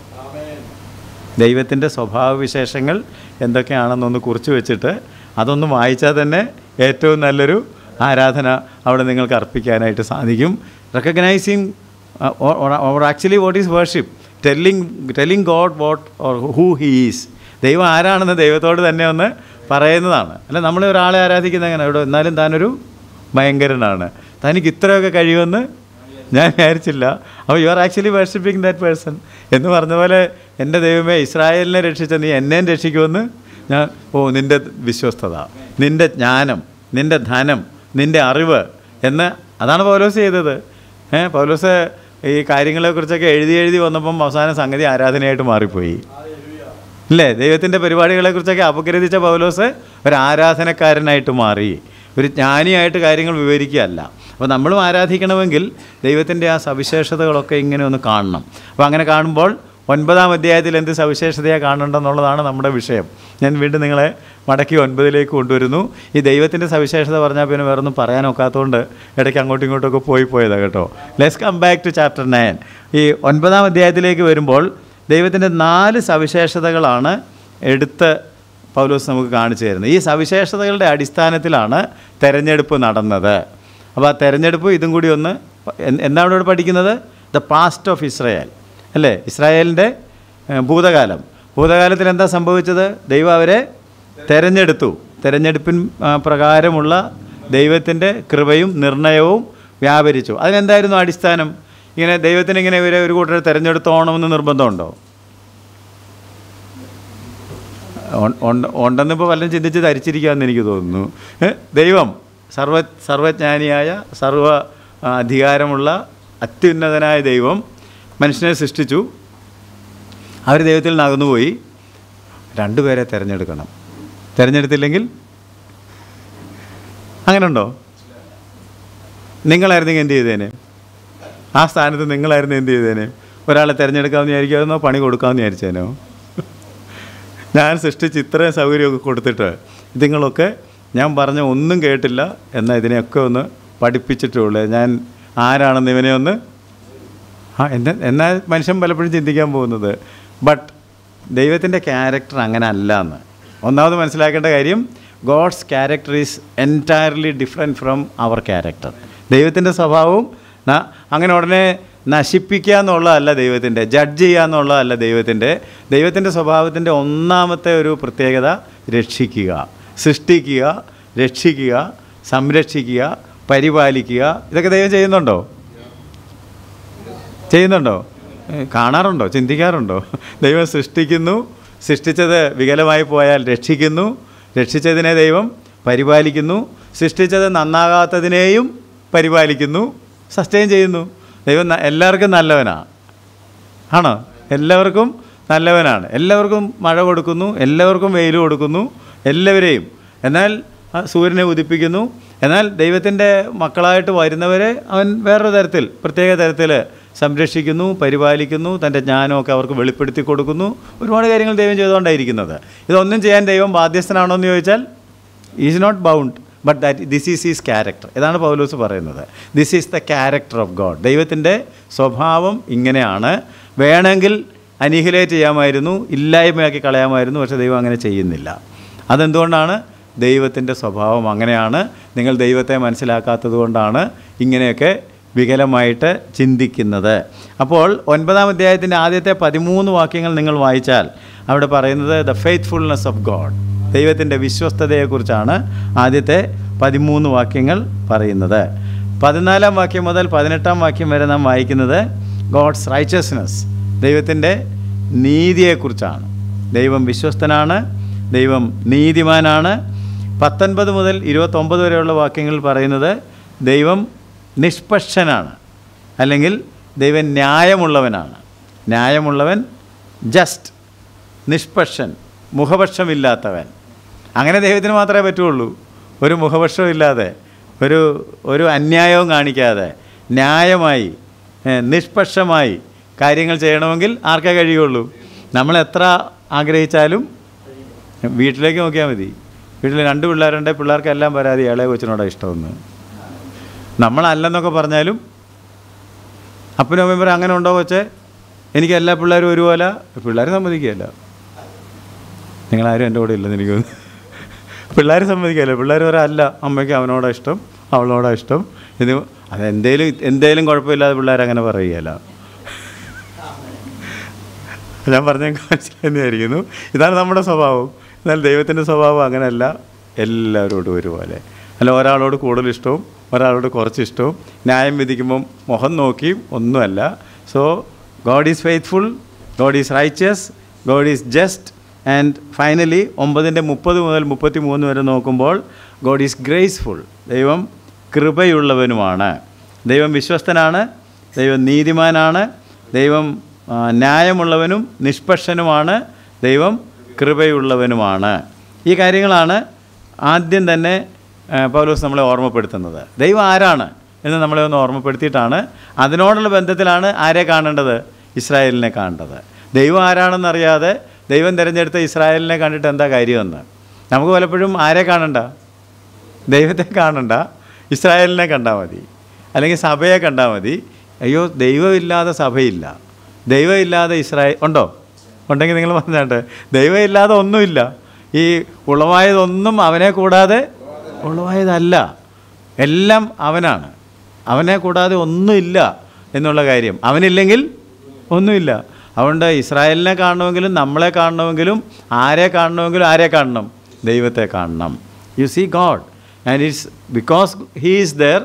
ദൈവത്തിൻ്റെ സ്വഭാവവിശേഷങ്ങൾ എന്തൊക്കെയാണെന്നൊന്ന് കുറിച്ച് വെച്ചിട്ട് അതൊന്ന് വായിച്ചാൽ തന്നെ ഏറ്റവും നല്ലൊരു ആരാധന അവിടെ നിങ്ങൾക്ക് അർപ്പിക്കാനായിട്ട് സാധിക്കും recognising or actually what is worship telling telling God what or who he is ദൈവം ആരാണെന്ന് ദൈവത്തോട് തന്നെ ഒന്ന് പറയുന്നതാണ് അല്ല നമ്മൾ ഒരാളെ ആരാധിക്കുന്നത് എങ്ങനെ ഇവിടെ എന്നാലും താനൊരു ഭയങ്കരനാണ് തനിക്ക് ഇത്രയൊക്കെ കഴിയുമെന്ന് ഞാൻ വിചാരിച്ചില്ല അപ്പോൾ you are actually worshipping that person എന്ന് പറഞ്ഞ പോലെ എൻ്റെ ദൈവമേ ഇസ്രായേലിനെ രക്ഷിച്ച നീ എന്നെയും രക്ഷിക്കുമെന്ന് ഞാൻ ഓ നിൻ്റെ വിശ്വസ്തത നിൻ്റെ ജ്ഞാനം നിൻ്റെ ധനം നിൻ്റെ അറിവ് എന്ന് അതാണ് പൗലോസ് ചെയ്തത് ഏ പൗലോസ് ഈ കാര്യങ്ങളെക്കുറിച്ചൊക്കെ എഴുതി എഴുതി വന്നപ്പം അവസാന സംഗതി ആരാധനയായിട്ട് മാറിപ്പോയി ഇല്ലേ ദൈവത്തിൻ്റെ പരിപാടികളെക്കുറിച്ചൊക്കെ അപഗ്രഥിച്ച പൗലോസ് ഒരു ആരാധനക്കാരനായിട്ട് മാറി ഒരു ജ്ഞാനിയായിട്ട് കാര്യങ്ങൾ വിവരിക്കുകയല്ല അപ്പോൾ നമ്മളും ആരാധിക്കണമെങ്കിൽ ദൈവത്തിൻ്റെ ആ സവിശേഷതകളൊക്കെ ഇങ്ങനെ ഒന്ന് കാണണം അപ്പോൾ അങ്ങനെ കാണുമ്പോൾ ഒൻപതാം അധ്യായത്തിൽ എന്ത് സവിശേഷതയാണ് കാണേണ്ടെന്നുള്ളതാണ് നമ്മുടെ വിഷയം ഞാൻ വീണ്ടും നിങ്ങളെ മടക്കി ഒൻപതിലേക്ക് കൊണ്ടുവരുന്നു ഈ ദൈവത്തിൻ്റെ സവിശേഷത പറഞ്ഞാൽ പിന്നെ വേറൊന്നും പറയാൻ ഒക്കാത്തതുകൊണ്ട് ഇടയ്ക്ക് അങ്ങോട്ടും ഇങ്ങോട്ടൊക്കെ പോയി പോയതാണ് കേട്ടോ let's come back to chapter nine ഈ ഒൻപതാം അധ്യായത്തിലേക്ക് വരുമ്പോൾ ദൈവത്തിൻ്റെ നാല് സവിശേഷതകളാണ് എടുത്ത് പൗലോസ് നമുക്ക് കാണിച്ചു തരുന്നത് ഈ സവിശേഷതകളുടെ അടിസ്ഥാനത്തിലാണ് തെരഞ്ഞെടുപ്പ് നടന്നത് അപ്പോൾ ആ തെരഞ്ഞെടുപ്പ് ഇതും കൂടി ഒന്ന് എ- എന്താണ് ഇവിടെ പഠിക്കുന്നത് ദ പാസ്റ്റ് ഓഫ് ഇസ്രായേൽ അല്ലേ ഇസ്രായേലിൻ്റെ ഏഹ്, ഭൂതകാലം ഭൂതകാലത്തിൽ എന്താ സംഭവിച്ചത് ദൈവം അവരെ തെരഞ്ഞെടുത്തു തെരഞ്ഞെടുപ്പിൻ ആ, പ്രകാരമുള്ള ദൈവത്തിൻ്റെ കൃപയും നിർണയവും വ്യാപരിച്ചു അതിനെന്തായിരുന്നു അടിസ്ഥാനം ഇങ്ങനെ ദൈവത്തിന് ഇങ്ങനെ ഇവരെ ഒരു കൂട്ടരെ തിരഞ്ഞെടുത്തോണമെന്ന് നിർബന്ധമുണ്ടോ ഉൺ- ഉണ്ട്- ഉണ്ടെന്നിപ്പോൾ വല്ലതും ചിന്തിച്ച് ധരിച്ചിരിക്കാമെന്ന് എനിക്ക് തോന്നുന്നു ഏ? ദൈവം സർവ സർവജ്ഞാനിയായ സർവ ആ, അധികാരമുള്ള അത്യുന്നതനായ ദൈവം മനുഷ്യനെ സൃഷ്ടിച്ചു അവർ ദൈവത്തിൽ നിന്ന് അകന്നുപോയി രണ്ടുപേരെ തിരഞ്ഞെടുക്കണം തിരഞ്ഞെടുത്തില്ലെങ്കിൽ അങ്ങനെ ഉണ്ടോ നിങ്ങളായിരുന്നെങ്കിൽ എന്ത് ചെയ്തേനെ ആ സ്ഥാനത്ത് നിങ്ങളായിരുന്നു എന്ത് ചെയ്തേനെ ഒരാളെ തിരഞ്ഞെടുക്കാമെന്ന് വിചാരിക്കാമെന്നോ പണി കൊടുക്കാമെന്ന് വിചാരിച്ചേനോ ഞാൻ സൃഷ്ടിച്ച് ഇത്രയും സൗകര്യമൊക്കെ കൊടുത്തിട്ട് ഇതുങ്ങളൊക്കെ ഞാൻ പറഞ്ഞ ഒന്നും കേട്ടില്ല എന്നാൽ ഇതിനെയൊക്കെ ഒന്ന് പഠിപ്പിച്ചിട്ടുള്ളൂ ഞാൻ ആരാണെന്ന് ഇവനെ ഒന്ന് ആ എന്നാ എന്നാൽ മനുഷ്യൻ പലപ്പോഴും ചിന്തിക്കാൻ പോകുന്നത് ബട്ട് ദൈവത്തിൻ്റെ ക്യാരക്ടർ അങ്ങനെ അല്ല എന്ന് ഒന്നാമത് മനസ്സിലാക്കേണ്ട കാര്യം God's character is entirely different from our character ദൈവത്തിൻ്റെ സ്വഭാവവും ന- അങ്ങനെ ഉടനെ നശിപ്പിക്കുക എന്നുള്ളതല്ല ദൈവത്തിൻ്റെ ജഡ്ജ് ചെയ്യുക എന്നുള്ളതല്ല ദൈവത്തിൻ്റെ ദൈവത്തിൻ്റെ സ്വഭാവത്തിൻ്റെ ഒന്നാമത്തെ ഒരു പ്രത്യേകത രക്ഷിക്കുക സൃഷ്ടിക്കുക രക്ഷിക്കുക സംരക്ഷിക്കുക പരിപാലിക്കുക ഇതൊക്കെ ദൈവം ചെയ്യുന്നുണ്ടോ ചെയ്യുന്നുണ്ടോ ഏ, കാണാറുണ്ടോ ചിന്തിക്കാറുണ്ടോ ദൈവം സൃഷ്ടിക്കുന്നു സൃഷ്ടിച്ചത് വികലമായി പോയാൽ രക്ഷിക്കുന്നു രക്ഷിച്ചതിനെ ദൈവം പരിപാലിക്കുന്നു സൃഷ്ടിച്ചത് നന്നാകാത്തതിനെയും പരിപാലിക്കുന്നു സസ്റ്റെയിൻ ചെയ്യുന്നു ദൈവം ന- എല്ലാവർക്കും നല്ലവനാണ് ആണോ എല്ലാവർക്കും നല്ലവനാണ് എല്ലാവർക്കും മഴ കൊടുക്കുന്നു എല്ലാവർക്കും വെയിൽ കൊടുക്കുന്നു എല്ലാവരെയും എന്നാൽ ആ സൂര്യനെ ഉദിപ്പിക്കുന്നു എന്നാൽ ദൈവത്തിൻ്റെ മക്കളായിട്ട് വരുന്നവരെ അവൻ വേറൊരു തരത്തിൽ പ്രത്യേക തരത്തിൽ സംരക്ഷിക്കുന്നു പരിപാലിക്കുന്നു തൻ്റെ ജ്ഞാനമൊക്കെ അവർക്ക് വെളിപ്പെടുത്തി കൊടുക്കുന്നു ഒരുപാട് കാര്യങ്ങൾ ദൈവം ചെയ്തുകൊണ്ടായിരിക്കുന്നത് ഇതൊന്നും ചെയ്യാൻ ദൈവം ബാധ്യസ്ഥനാണോ എന്ന് ചോദിച്ചാൽ is not bound but that this is is character ഇതാണ് പൗലോസ് പറയുന്നത് this is the character of God ദൈവത്തിൻ്റെ സ്വഭാവം ഇങ്ങനെയാണ് വേണമെങ്കിൽ അനിഹിലേറ്റ് ചെയ്യാമായിരുന്നു ഇല്ലായ്മയാക്കി കളയാമായിരുന്നു പക്ഷേ ദൈവം അങ്ങനെ ചെയ്യുന്നില്ല അതെന്തുകൊണ്ടാണ് ദൈവത്തിൻ്റെ സ്വഭാവം അങ്ങനെയാണ് നിങ്ങൾ ദൈവത്തെ മനസ്സിലാക്കാത്തത് കൊണ്ടാണ് ഇങ്ങനെയൊക്കെ വികലമായിട്ട് ചിന്തിക്കുന്നത് അപ്പോൾ ഒൻപതാം അധ്യായത്തിൻ്റെ ആദ്യത്തെ പതിമൂന്ന് വാക്യങ്ങൾ നിങ്ങൾ വായിച്ചാൽ അവിടെ പറയുന്നത് ദ ഫെയ്ത്ത്ഫുൾനെസ് ഓഫ് ഗോഡ് ദൈവത്തിൻ്റെ വിശ്വസ്തതയെക്കുറിച്ചാണ് ആദ്യത്തെ പതിമൂന്ന് വാക്യങ്ങൾ പറയുന്നത് പതിനാലാം വാക്യം മുതൽ പതിനെട്ടാം വാക്യം വരെ നാം വായിക്കുന്നത് ഗോഡ്സ് റൈച്ചസ്നെസ് ദൈവത്തിൻ്റെ നീതിയെക്കുറിച്ചാണ് ദൈവം വിശ്വസ്തനാണ് ദൈവം നീതിമാനാണ് പത്തൊൻപത് മുതൽ ഇരുപത്തൊമ്പത് വരെയുള്ള വാക്യങ്ങൾ പറയുന്നത് ദൈവം നിഷ്പക്ഷനാണ് അല്ലെങ്കിൽ ദൈവം ന്യായമുള്ളവനാണ് ന്യായമുള്ളവൻ ജസ്റ്റ് നിഷ്പക്ഷൻ മുഖപക്ഷമില്ലാത്തവൻ അങ്ങനെ ദൈവത്തിന് മാത്രമേ പറ്റുള്ളൂ ഒരു മുഖപക്ഷവും ഇല്ലാതെ ഒരു ഒരു അന്യായവും കാണിക്കാതെ ന്യായമായി ഏഹ്, നിഷ്പക്ഷമായി കാര്യങ്ങൾ ചെയ്യണമെങ്കിൽ ആർക്കേ കഴിയുള്ളൂ നമ്മൾ എത്ര ആഗ്രഹിച്ചാലും വീട്ടിലേക്ക് നോക്കിയാൽ മതി വീട്ടിൽ രണ്ട് പിള്ളേരുണ്ട് പിള്ളേർക്കെല്ലാം പരാതി ഇളയ കൊച്ചിനോടാണ് ഇഷ്ടമെന്ന് നമ്മളല്ലെന്നൊക്കെ പറഞ്ഞാലും അപ്പനും അമ്മയും പറയും അങ്ങനെ ഉണ്ടോ കൊച്ചേ എനിക്ക് എല്ലാ പിള്ളേരും ഒരുപോലെ പിള്ളേർ സമ്മതിക്കുകയല്ല നിങ്ങളാരും എൻ്റെ കൂടെ ഇല്ലെന്ന് എനിക്ക് തോന്നുന്നു പിള്ളേർ സമ്മതിക്കുകയല്ല പിള്ളേർ പറയാം അല്ല അമ്മയ്ക്ക് അവനോടാ ഇഷ്ടം അവളോടാ ഇഷ്ടം ഇത് അതെന്തേലും എന്തേലും കുഴപ്പമില്ലാതെ പിള്ളേർ അങ്ങനെ പറയുകയല്ല ഞാൻ പറഞ്ഞ മനസ്സിലായെന്ന് വിചാരിക്കുന്നു ഇതാണ് നമ്മുടെ സ്വഭാവം എന്നാൽ ദൈവത്തിൻ്റെ സ്വഭാവം അങ്ങനെയല്ല എല്ലാവരോടും ഒരുപോലെ അല്ല ഒരാളോട് കൂടുതൽ ഇഷ്ടവും ഒരാളോട് കുറച്ച് ഇഷ്ടവും ന്യായം വിധിക്കുമ്പം മുഖം നോക്കിയും ഒന്നുമല്ല so God is faithful God is righteous God is just and finally ഒമ്പതിൻ്റെ മുപ്പത് മുതൽ മുപ്പത്തി മൂന്ന് വരെ നോക്കുമ്പോൾ ഗോഡ് ഈസ് ഗ്രേസ്ഫുൾ ദൈവം കൃപയുള്ളവനുമാണ് ദൈവം വിശ്വസ്തനാണ് ദൈവം നീതിമാനാണ് ദൈവം ആ, ന്യായമുള്ളവനും നിഷ്പക്ഷനുമാണ് ദൈവം കൃപയുള്ളവനുമാണ് ഈ കാര്യങ്ങളാണ് ആദ്യം തന്നെ ആ, പൗലോസ് നമ്മളെ ഓർമ്മപ്പെടുത്തുന്നത് ദൈവം ആരാണ് എന്ന് നമ്മളെ ഒന്ന് ഓർമ്മപ്പെടുത്തിയിട്ടാണ് അതിനോടുള്ള ബന്ധത്തിലാണ് ആരെ കാണേണ്ടത് ഇസ്രായേലിനെ കാണേണ്ടത് ദൈവം ആരാണെന്നറിയാതെ ദൈവം തിരഞ്ഞെടുത്ത ഇസ്രായേലിനെ കണ്ടിട്ട് എന്താ കാര്യമെന്ന് നമുക്ക് പലപ്പോഴും ആരെ കാണണ്ട ദൈവത്തെ കാണണ്ട ഇസ്രായേലിനെ കണ്ടാൽ മതി അല്ലെങ്കിൽ സഭയെ കണ്ടാൽ മതി അയ്യോ ദൈവമില്ലാതെ സഭയില്ല ദൈവമില്ലാതെ ഇസ്രായേൽ ഉണ്ടോ ഉണ്ടെങ്കിൽ നിങ്ങൾ പറഞ്ഞാട്ടെ ദൈവമില്ലാതെ ഒന്നുമില്ല ഈ ഉളവായതൊന്നും അവനെ കൂടാതെ ഉളവായതല്ല എല്ലാം അവനാണ് അവനെ കൂടാതെ ഒന്നുമില്ല എന്നുള്ള കാര്യം അവനില്ലെങ്കിൽ ഒന്നുമില്ല അതുകൊണ്ട് ഇസ്രായേലിനെ കാണണമെങ്കിലും നമ്മളെ കാണണമെങ്കിലും ആരെ കാണണമെങ്കിലും ആരെ കാണണം ദൈവത്തെ കാണണം you see God and it's because he is there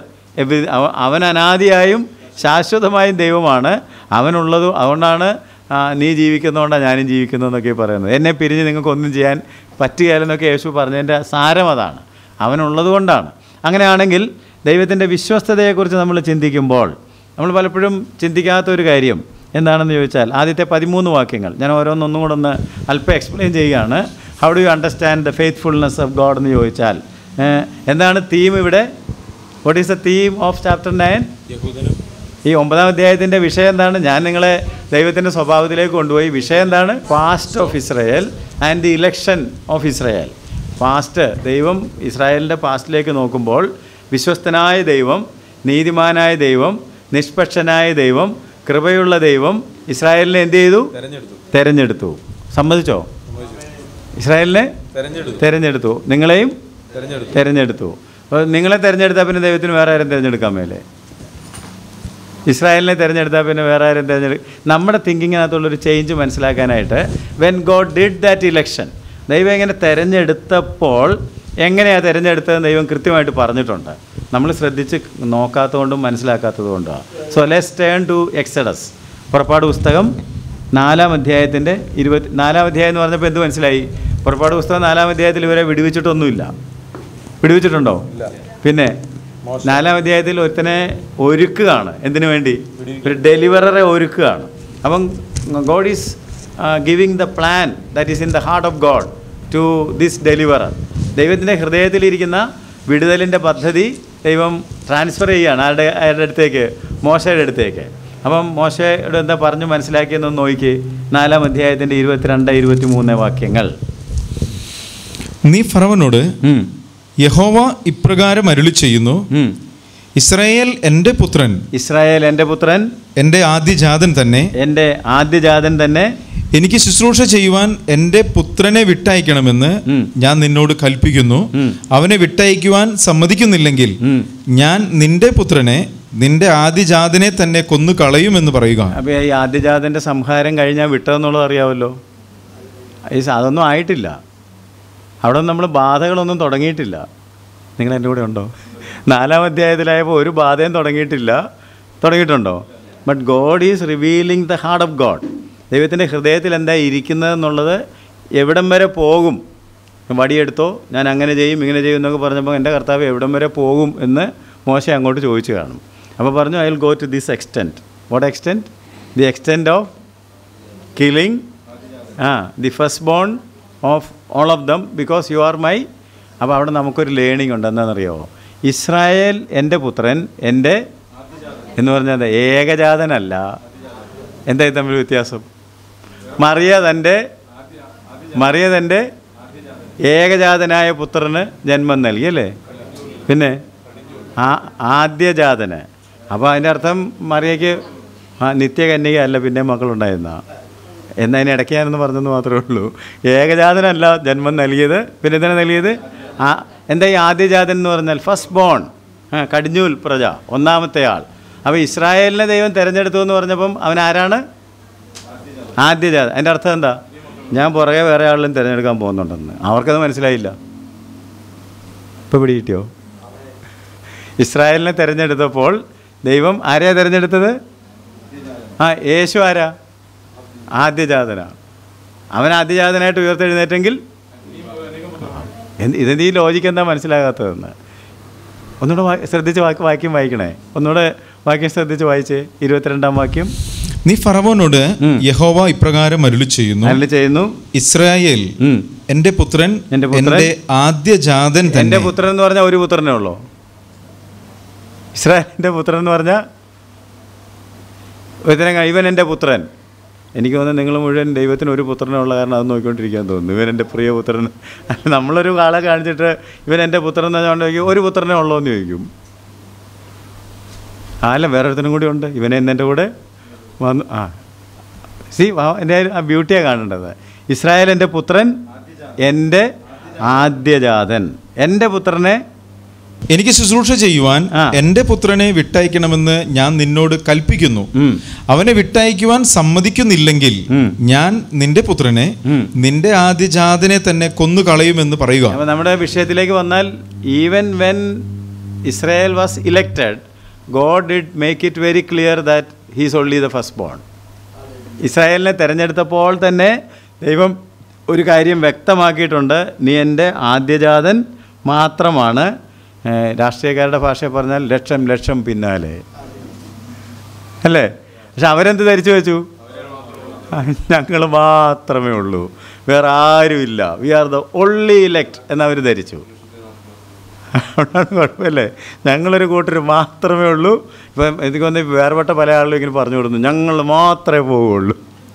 അവൻ അനാദിയായും ശാശ്വതമായും ദൈവമാണ് അവനുള്ളത് അതുകൊണ്ടാണ് ആ, നീ ജീവിക്കുന്നതുകൊണ്ടാണ് ഞാനും ജീവിക്കുന്നതെന്നൊക്കെ പറയുന്നത് എന്നെ പിരിഞ്ഞ് നിങ്ങൾക്കൊന്നും ചെയ്യാൻ പറ്റുകയില്ലെന്നൊക്കെ യേശു പറഞ്ഞതിൻ്റെ സാരം അതാണ് അവനുള്ളത് കൊണ്ടാണ് അങ്ങനെയാണെങ്കിൽ ദൈവത്തിൻ്റെ വിശ്വസ്തതയെക്കുറിച്ച് നമ്മൾ ചിന്തിക്കുമ്പോൾ നമ്മൾ പലപ്പോഴും ചിന്തിക്കാത്ത ഒരു കാര്യം എന്താണെന്ന് ചോദിച്ചാൽ ആദ്യത്തെ പതിമൂന്ന് വാക്യങ്ങൾ ഞാൻ ഓരോന്നൊന്നും കൂടെ ഒന്ന് അല്പം എക്സ്പ്ലെയിൻ ചെയ്യുകയാണ് how do you understand the faithfulness of God എന്ന് ചോദിച്ചാൽ ഏഹ്, എന്താണ് തീം ഇവിടെ what is the theme of chapter nine ഈ ഒമ്പതാം അധ്യായത്തിൻ്റെ വിഷയം എന്താണ് ഞാൻ നിങ്ങളെ ദൈവത്തിൻ്റെ സ്വഭാവത്തിലേക്ക് കൊണ്ടുപോയി വിഷയം എന്താണ് past of Israel and the election of Israel past ദൈവം ഇസ്രായേലിൻ്റെ പാസ്റ്റിലേക്ക് നോക്കുമ്പോൾ വിശ്വസ്തനായ ദൈവം നീതിമാനായ ദൈവം നിഷ്പക്ഷനായ ദൈവം കൃപയുള്ള ദൈവം ഇസ്രായേലിനെ എന്ത് ചെയ്തു തെരഞ്ഞെടുത്തു സമ്മതിച്ചോ ഇസ്രായേലിനെ തെരഞ്ഞെടുത്തു നിങ്ങളെയും തെരഞ്ഞെടുത്തു അപ്പോൾ നിങ്ങളെ തിരഞ്ഞെടുത്താൽ പിന്നെ ദൈവത്തിന് വേറെ ആരും തിരഞ്ഞെടുക്കാൻ മേലേ ഇസ്രായേലിനെ തിരഞ്ഞെടുത്താൽ പിന്നെ വേറെ ആരും തിരഞ്ഞെടുക്കും നമ്മുടെ തിങ്കിങ്ങിനകത്തുള്ളൊരു ചേഞ്ച് മനസ്സിലാക്കാനായിട്ട് when God did that election ദൈവം ഇങ്ങനെ തിരഞ്ഞെടുത്തപ്പോൾ എങ്ങനെയാണ് തിരഞ്ഞെടുത്തതെന്ന് ദൈവം കൃത്യമായിട്ട് പറഞ്ഞിട്ടുണ്ട് നമ്മൾ ശ്രദ്ധിച്ച് നോക്കാത്തതുകൊണ്ടും മനസ്സിലാക്കാത്തതുകൊണ്ടുമാണ് so let's turn to Exodus പുറപ്പാട് പുസ്തകം നാലാം അധ്യായത്തിൻ്റെ ഇരുപത്തി നാലാം അധ്യായം എന്ന് പറഞ്ഞപ്പോൾ എന്ത് മനസ്സിലായി പുറപ്പാട് പുസ്തകം നാലാം അധ്യായത്തിൽ ഇവരെ വിടുവിച്ചിട്ടൊന്നുമില്ല വിടുവിച്ചിട്ടുണ്ടോ പിന്നെ നാലാം അധ്യായത്തിൽ ഒരുത്തനെ ഒരുക്കുകയാണ് എന്തിനു വേണ്ടി ഒരു ഡെലിവററെ ഒരുക്കുകയാണ് അപ്പം God is giving the plan that is in the heart of God to this deliverer ദൈവത്തിൻ്റെ ഹൃദയത്തിലിരിക്കുന്ന വിടുതലിൻ്റെ പദ്ധതി ദൈവം ട്രാൻസ്ഫർ ചെയ്യുകയാണ് ആരുടെ ആരുടെ അടുത്തേക്ക് മോശയുടെ അടുത്തേക്ക് അപ്പം മോശയുടെ എന്താ പറഞ്ഞു മനസ്സിലാക്കിയെന്ന് നോക്കി നാലാം അധ്യായത്തിൻ്റെ ഇരുപത്തിരണ്ട് ഇരുപത്തി മൂന്ന് വാക്യങ്ങൾ നീ ഫറവനോട് ഉം. യഹോവ ഇപ്രകാരം അരുളി ചെയ്യുന്നു ഉം. ഇസ്രായേൽ എൻ്റെ പുത്രൻ ഇസ്രായേൽ എൻ്റെ പുത്രൻ എൻ്റെ ആദ്യജാതൻ തന്നെ എൻ്റെ ആദ്യജാതൻ തന്നെ എനിക്ക് ശുശ്രൂഷ ചെയ്യുവാൻ എൻ്റെ പുത്രനെ വിട്ടയക്കണമെന്ന് ഉം. ഞാൻ നിന്നോട് കൽപ്പിക്കുന്നു ഉം. അവനെ വിട്ടയക്കുവാൻ സമ്മതിക്കുന്നില്ലെങ്കിൽ ഉം. ഞാൻ നിന്റെ പുത്രനെ നിന്റെ ആദ്യജാതനെ തന്നെ കൊന്നു കളയുമെന്ന് പറയുക അപ്പോൾ ഈ ആദ്യജാതൻ്റെ സംഹാരം കഴിഞ്ഞാൽ വിട്ടതെന്നുള്ളത് അറിയാമല്ലോ ഈ സ- അതൊന്നും ആയിട്ടില്ല അവിടെ നമ്മൾ ബാധകളൊന്നും തുടങ്ങിയിട്ടില്ല നിങ്ങൾ എൻ്റെ കൂടെ ഉണ്ടോ നാലാം അധ്യായത്തിലായപ്പോൾ ഒരു ബാധയും തുടങ്ങിയിട്ടില്ല തുടങ്ങിയിട്ടുണ്ടോ but God is revealing the heart of God ദൈവത്തിൻ്റെ ഹൃദയത്തിൽ എന്താ ഇരിക്കുന്നത് എന്നുള്ളത് എവിടം വരെ പോകും വടിയെടുത്തോ ഞാൻ അങ്ങനെ ചെയ്യും ഇങ്ങനെ ചെയ്യും എന്നൊക്കെ പറഞ്ഞപ്പോൾ എൻ്റെ കർത്താവ് എവിടം വരെ പോകും എന്ന് മോശ അങ്ങോട്ട് ചോദിച്ചു കാണും അപ്പോൾ പറഞ്ഞു I will go to this extent what extent the extent of killing ah the first born of all of them because you are my അപ്പോൾ അവിടെ നമുക്കൊരു ലേണിംഗ് ഉണ്ട് എന്താണെന്നറിയാമോ ഇസ്രായേൽ എൻ്റെ പുത്രൻ എൻ്റെ എന്ന് പറഞ്ഞാൽ ഏകജാതനല്ല എന്തായി തമ്മിൽ വ്യത്യാസം മറിയ തൻ്റെ മറിയ തൻ്റെ ഏകജാതനായ പുത്രന് ജന്മം നൽകി അല്ലേ പിന്നെ ആ ആദ്യജാതന് അപ്പോൾ അതിൻ്റെ അർത്ഥം മറിയയ്ക്ക് ആ നിത്യകന്യക അല്ല പിന്നെ മക്കളുണ്ടായിരുന്ന എന്നാൽ അതിന് ഇടയ്ക്ക് ഞാനൊന്ന് പറഞ്ഞെന്ന് മാത്രമേ ഉള്ളൂ ഏകജാതനല്ല ജന്മം നൽകിയത് പിന്നെ എന്താണ് നൽകിയത് ആ എന്താ ഈ ആദ്യജാതൻ എന്ന് പറഞ്ഞാൽ ഫസ്റ്റ് ബോൺ കടിഞ്ഞൂൽ പ്രജ ഒന്നാമത്തെ ആൾ അപ്പോൾ ഇസ്രായേലിനെ ദൈവം തിരഞ്ഞെടുത്തു എന്ന് പറഞ്ഞപ്പം അവൻ ആരാണ് ആദ്യജാതൻ അതിൻ്റെ അർത്ഥം എന്താ ഞാൻ പുറകെ വേറെ ആളിലും തിരഞ്ഞെടുക്കാൻ പോകുന്നുണ്ടെന്ന് അവർക്കത് മനസ്സിലായില്ല ഇപ്പോൾ പിടികിട്ടിയോ ഇസ്രായേലിനെ തിരഞ്ഞെടുത്തപ്പോൾ ദൈവം ആരെയാ തിരഞ്ഞെടുത്തത് ആ യേശു ആരാ ആദ്യജാതനാ അവൻ ആദ്യജാതനായിട്ട് ഉയർത്തെഴുന്നേറ്റെങ്കിൽ എന്ത് ഇതെന്ത് ഈ ലോജിക്ക് എന്താ മനസ്സിലാകാത്തതെന്ന് ഒന്നുകൂടെ വാ- ശ്രദ്ധിച്ച് വാക്ക് വാക്യം വായിക്കണേ ഒന്നുകൂടെ വാക്യം ശ്രദ്ധിച്ച് വായിച്ചേ ഇരുപത്തിരണ്ടാം വാക്യം നീ ഫറവോനോട് ഉം. യഹോവ ഇപ്രകാരം അരുളി ചെയ്യുന്നു അല്ല ചെയ്യുന്നു ഇസ്രായേൽ ഉം. എൻ്റെ പുത്രൻ എൻ്റെ പുത്രൻ, എൻ്റെ ആദ്യജാതൻ എൻ്റെ തന്നെ പുത്രൻ എന്ന് പറഞ്ഞാൽ ഒരു പുത്രനേ ഉള്ളൂ ഇസ്രായേലിൻ്റെ പുത്രൻ എന്ന് പറഞ്ഞാൽ ഒരുത്തരം ഇവൻ എൻ്റെ പുത്രൻ എനിക്ക് തോന്നുന്നു നിങ്ങൾ മുഴുവൻ ദൈവത്തിന് ഒരു പുത്രനുള്ള കാരണം അത് നോക്കിക്കൊണ്ടിരിക്കാൻ തോന്നുന്നു ഇവൻ എൻ്റെ പ്രിയ പുത്രൻ അല്ല, നമ്മളൊരു ആളെ കാണിച്ചിട്ട് ഇവൻ എൻ്റെ പുത്രൻ എന്ന് പറഞ്ഞുകൊണ്ട് ചോദിക്കും ഒരു പുത്രനേ ഉള്ളൂ എന്ന് ചോദിക്കും ആ അല്ല വേറെ ഒരുത്തനും കൂടി ഉണ്ട് ഇവനെ ഇന്ന് എൻ്റെ കൂടെ വന്നു ആ സി എൻ്റെ ആ ബ്യൂട്ടിയാണ് കാണേണ്ടത് ഇസ്രായേൽ എൻ്റെ പുത്രൻ എൻ്റെ ആദ്യജാതൻ എൻ്റെ പുത്രനെ എനിക്ക് ശുശ്രൂഷ ചെയ്യുവാൻ ആ. എൻ്റെ പുത്രനെ വിട്ടയക്കണമെന്ന് ഞാൻ നിന്നോട് കൽപ്പിക്കുന്നു ഉം. അവനെ വിട്ടയക്കുവാൻ സമ്മതിക്കുന്നില്ലെങ്കിൽ ഉം. ഞാൻ നിന്റെ പുത്രനെ ഉം. നിന്റെ ആദ്യജാതനെ തന്നെ കൊന്നു കളയുമെന്ന് പറയുക അപ്പോൾ നമ്മുടെ വിഷയത്തിലേക്ക് വന്നാൽ even when Israel was elected God did make it very clear that he's only the first born ഇസ്രായേലിനെ തിരഞ്ഞെടുത്തപ്പോൾ തന്നെ ദൈവം ഒരു കാര്യം വ്യക്തമാക്കിയിട്ടുണ്ട് നീ എൻ്റെ ആദ്യജാതൻ മാത്രമാണ് ഏഹ്, രാഷ്ട്രീയക്കാരുടെ ഭാഷയിൽ പറഞ്ഞാൽ ലക്ഷം ലക്ഷം പിന്നാലെ അല്ലേ പക്ഷെ അവരെന്ത് ധരിച്ചു വെച്ചു ഞങ്ങൾ മാത്രമേ ഉള്ളൂ വേറെ ആരുമില്ല we are the only elect എന്നവർ ധരിച്ചു അതുകൊണ്ടാണ് കുഴപ്പമില്ലേ ഞങ്ങളൊരു കൂട്ടർ മാത്രമേ ഉള്ളൂ ഇപ്പം എനിക്ക് തോന്നുന്നു വേർപെട്ട പല ആളുകളും ഇങ്ങനെ പറഞ്ഞു കൊടുക്കുന്നു ഞങ്ങൾ മാത്രമേ പോവുള്ളൂ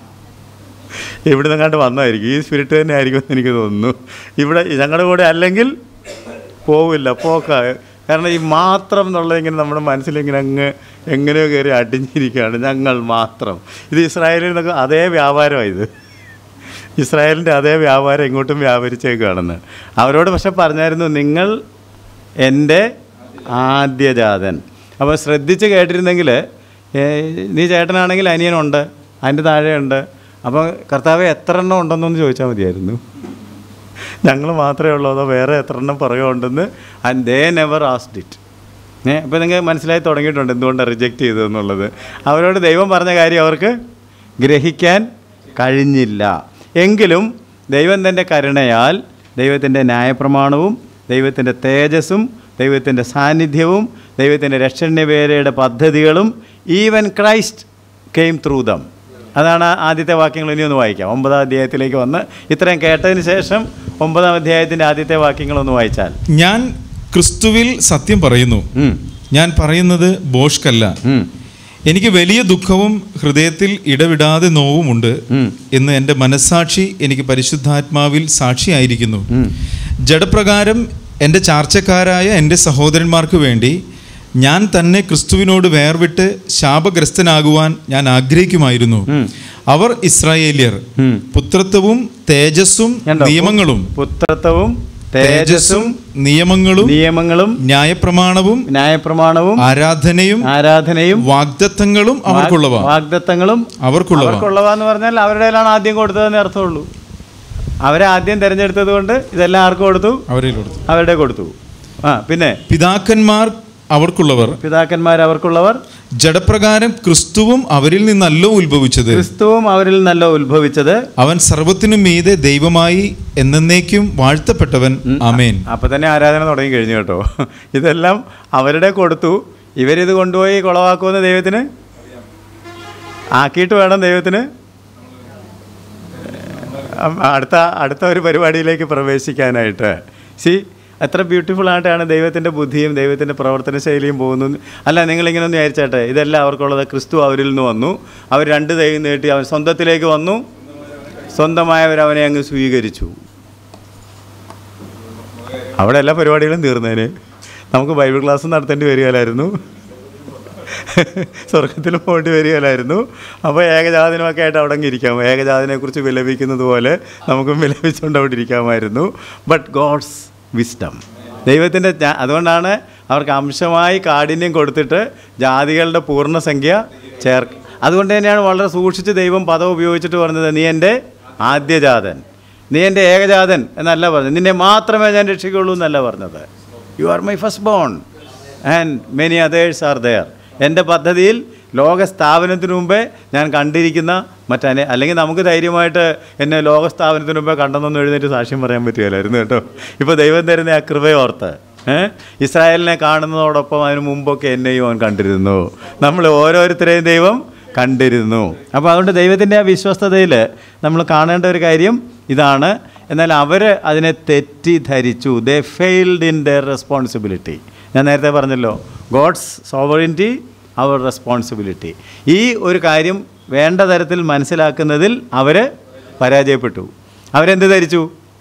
ഇവിടെ നിന്നങ്ങാണ്ട് വന്നായിരിക്കും ഈ സ്പിരിറ്റ് തന്നെ ആയിരിക്കും എന്ന് എനിക്ക് തോന്നുന്നു ഇവിടെ ഞങ്ങളുടെ കൂടെ അല്ലെങ്കിൽ പോവില്ല പോക്ക കാരണം ഈ മാത്രം എന്നുള്ളത് ഇങ്ങനെ നമ്മുടെ മനസ്സിലിങ്ങനെ അങ്ങ് എങ്ങനെയോ കയറി അടിഞ്ഞിരിക്കുകയാണ് ഞങ്ങൾ മാത്രം ഇത് ഇസ്രായേലിൽ നിന്നൊക്കെ അതേ വ്യാപാരമാണ് ഇത് ഇസ്രായേലിൻ്റെ അതേ വ്യാപാരം ഇങ്ങോട്ടും വ്യാപരിച്ചേക്കാണെന്ന് അവരോട് പക്ഷെ പറഞ്ഞായിരുന്നു നിങ്ങൾ എൻ്റെ ആദ്യജാതൻ അപ്പോൾ ശ്രദ്ധിച്ച് കേട്ടിരുന്നെങ്കിൽ നീ ചേട്ടനാണെങ്കിൽ അനിയനുണ്ട് അതിൻ്റെ താഴെയുണ്ട് അപ്പോൾ കർത്താവ് എത്ര എണ്ണം ഉണ്ടെന്നൊന്ന് ചോദിച്ചാൽ മതിയായിരുന്നു ഞങ്ങൾ മാത്രമേ ഉള്ളൂ അതോ വേറെ എത്ര എണ്ണം പറയുമുണ്ടെന്ന് and they never asked it ഏ അപ്പോൾ നിങ്ങൾക്ക് മനസ്സിലായി തുടങ്ങിയിട്ടുണ്ട് എന്തുകൊണ്ടാണ് റിജക്റ്റ് ചെയ്തതെന്നുള്ളത് അവരോട് ദൈവം പറഞ്ഞ കാര്യം അവർക്ക് ഗ്രഹിക്കാൻ കഴിഞ്ഞില്ല എങ്കിലും ദൈവം തൻ്റെ കരുണയാൽ ദൈവത്തിൻ്റെ ന്യായപ്രമാണവും ദൈവത്തിൻ്റെ തേജസ്സും ദൈവത്തിൻ്റെ സാന്നിധ്യവും ദൈവത്തിൻ്റെ രക്ഷണ്യവേലയുടെ പദ്ധതികളും even Christ came through them അതാണ് ആദ്യത്തെ വാക്യങ്ങൾ ഇനി ഒന്ന് വായിക്കാം ഒമ്പതാം അധ്യായത്തിലേക്ക് വന്ന് ഇത്രയും കേട്ടതിന് ശേഷം ഒമ്പതാം അധ്യായത്തിൻ്റെ ആദ്യത്തെ വാക്യങ്ങളൊന്ന് വായിച്ചാൽ ഞാൻ ക്രിസ്തുവിൽ സത്യം പറയുന്നു ഉം, ഞാൻ പറയുന്നത് ബോഷ്കല്ല ഉം, എനിക്ക് വലിയ ദുഃഖവും ഹൃദയത്തിൽ ഇടവിടാതെ നോവുമുണ്ട് ഉം. എന്ന് എൻ്റെ മനസ്സാക്ഷി എനിക്ക് പരിശുദ്ധാത്മാവിൽ സാക്ഷിയായിരിക്കുന്നു ഉം. ജഡപ്രകാരം എൻ്റെ ചാർച്ചക്കാരായ എൻ്റെ സഹോദരന്മാർക്ക് വേണ്ടി ഞാൻ തന്നെ ക്രിസ്തുവിനോട് വേർവിട്ട് ശാപഗ്രസ്തനാകുവാൻ ഞാൻ ആഗ്രഹിക്കുമായിരുന്നു അവർ ഇസ്രായേലിയർ പുത്രത്വവും തേജസ്സും കണ്ടോ? നിയമങ്ങളും പുത്രത്വവും തേജസ്സും നിയമങ്ങളും നിയമങ്ങളും ന്യായപ്രമാണവും ന്യായപ്രമാണവും ആരാധനയും ആരാധനയും വാഗ്ദത്തങ്ങളും അവർക്കുള്ളവ വാഗ്ദത്തങ്ങളും അവർക്കുള്ളവ അവർക്കുള്ളവ എന്ന് പറഞ്ഞാൽ അവരുടെ കയ്യിലാണ് ആദ്യം കൊടുത്തതെന്ന് അർത്ഥമുള്ളൂ അവരെ ആദ്യം തിരഞ്ഞെടുത്തത് കൊണ്ട് ഇതെല്ലാം ആർക്ക് കൊടുത്തു അവരിൽ കൊടുത്തു അവരുടെ കൊടുത്തു ആ പിന്നെ പിതാക്കന്മാർ അവർക്കുള്ളവർ പിതാക്കന്മാർ അവർക്കുള്ളവർ ജഡപ്രകാരം ക്രിസ്തുവും അവരിൽ നിന്നല്ലോ ഉത്ഭവിച്ചത് ക്രിസ്തുവും അവരിൽ നല്ല ഉത്ഭവിച്ചത് അവൻ സർവത്തിനും മീതെ ദൈവമായി എന്നേക്കും വാഴ്ത്തപ്പെട്ടവൻ ആമേൻ അപ്പൊ തന്നെ ആരാധന തുടങ്ങി കഴിഞ്ഞു കേട്ടോ ഇതെല്ലാം അവരുടെ കൊടുത്തു ഇവരിത് കൊണ്ടുപോയി കുളവാക്കുമെന്ന് ദൈവത്തിന് ആക്കിയിട്ട് വേണം ദൈവത്തിന് അം- അടുത്ത അടുത്ത ഒരു പരിപാടിയിലേക്ക് പ്രവേശിക്കാനായിട്ട് സി എത്ര ബ്യൂട്ടിഫുൾ ആയിട്ടാണ് ദൈവത്തിൻ്റെ ബുദ്ധിയും ദൈവത്തിൻ്റെ പ്രവർത്തന ശൈലിയും പോകുന്നു അല്ല നിങ്ങളിങ്ങനെ ഒന്ന് വിചാരിച്ചാട്ടെ ഇതെല്ലാം അവർക്കുള്ളത് ക്രിസ്തു അവരിൽ നിന്ന് വന്നു അവർ രണ്ട് ദൈവം നീട്ടി അവൻ സ്വന്തത്തിലേക്ക് വന്നു സ്വന്തമായവർ അവനെ അങ്ങ് സ്വീകരിച്ചു അവിടെ എല്ലാ പരിപാടികളും തീർന്നതിന് നമുക്ക് ബൈബിൾ ക്ലാസ് നടത്തേണ്ടി വരികയില്ലായിരുന്നു സ്വർഗത്തിൽ പോകേണ്ടി വരികയില്ലായിരുന്നു അപ്പോൾ ഏകജാതനമൊക്കെ ആയിട്ട് അവിടെ അങ്ങ് ഇരിക്കാം ഏകജാതനെക്കുറിച്ച് വിലപിക്കുന്നത് പോലെ നമുക്കും വിലപിച്ചുകൊണ്ട് അവിടെ ഇരിക്കാമായിരുന്നു ബട്ട് ഗോഡ്സ് വിസ്ഡം ദൈവത്തിൻ്റെ ജ്ഞാ- അതുകൊണ്ടാണ് അവർക്ക് അംശമായി കാഠിന്യം കൊടുത്തിട്ട് ജാതികളുടെ പൂർണ്ണസംഖ്യ ചേർ അതുകൊണ്ട് തന്നെയാണ് വളരെ സൂക്ഷിച്ച് ദൈവം പദം ഉപയോഗിച്ചിട്ട് പറഞ്ഞത് നീ എൻ്റെ ആദ്യജാതൻ നീ എൻ്റെ ഏകജാതൻ എന്നല്ല പറഞ്ഞത് നിന്നെ മാത്രമേ ഞാൻ രക്ഷിക്കുള്ളൂ എന്നല്ല പറഞ്ഞത് you are my first born and many others are there എൻ്റെ പദ്ധതിയിൽ ലോക സ്ഥാപനത്തിന് മുമ്പേ ഞാൻ കണ്ടിരിക്കുന്ന മറ്റനെ അല്ലെങ്കിൽ നമുക്ക് ധൈര്യമായിട്ട് എന്നെ ലോക സ്ഥാപനത്തിന് മുമ്പേ കണ്ടെന്നൊന്നും എഴുന്നേറ്റ് സാക്ഷ്യം പറയാൻ പറ്റുകയില്ലായിരുന്നു കേട്ടോ ഇപ്പോൾ ദൈവം തരുന്ന ആ കൃപയോർത്ത് ഏഹ് ഇസ്രായേലിനെ കാണുന്നതോടൊപ്പം അതിന് മുമ്പൊക്കെ എന്നെയും അവൻ കണ്ടിരുന്നു നമ്മൾ ഓരോരുത്തരെയും ദൈവം കണ്ടിരുന്നു അപ്പോൾ അതുകൊണ്ട് ദൈവത്തിൻ്റെ ആ വിശ്വസ്തതയിൽ നമ്മൾ കാണേണ്ട ഒരു കാര്യം ഇതാണ് എന്നാൽ അവർ അതിനെ തെറ്റിദ്ധരിച്ചു they failed in their responsibility ഞാൻ നേരത്തെ പറഞ്ഞല്ലോ ഗോഡ്സ് സോവറിൻറ്റി അവർ റെസ്പോൺസിബിലിറ്റി ഈ ഒരു കാര്യം വേണ്ട തരത്തിൽ മനസ്സിലാക്കുന്നതിൽ അവർ പരാജയപ്പെട്ടു അവരെന്ത് ധരിച്ചു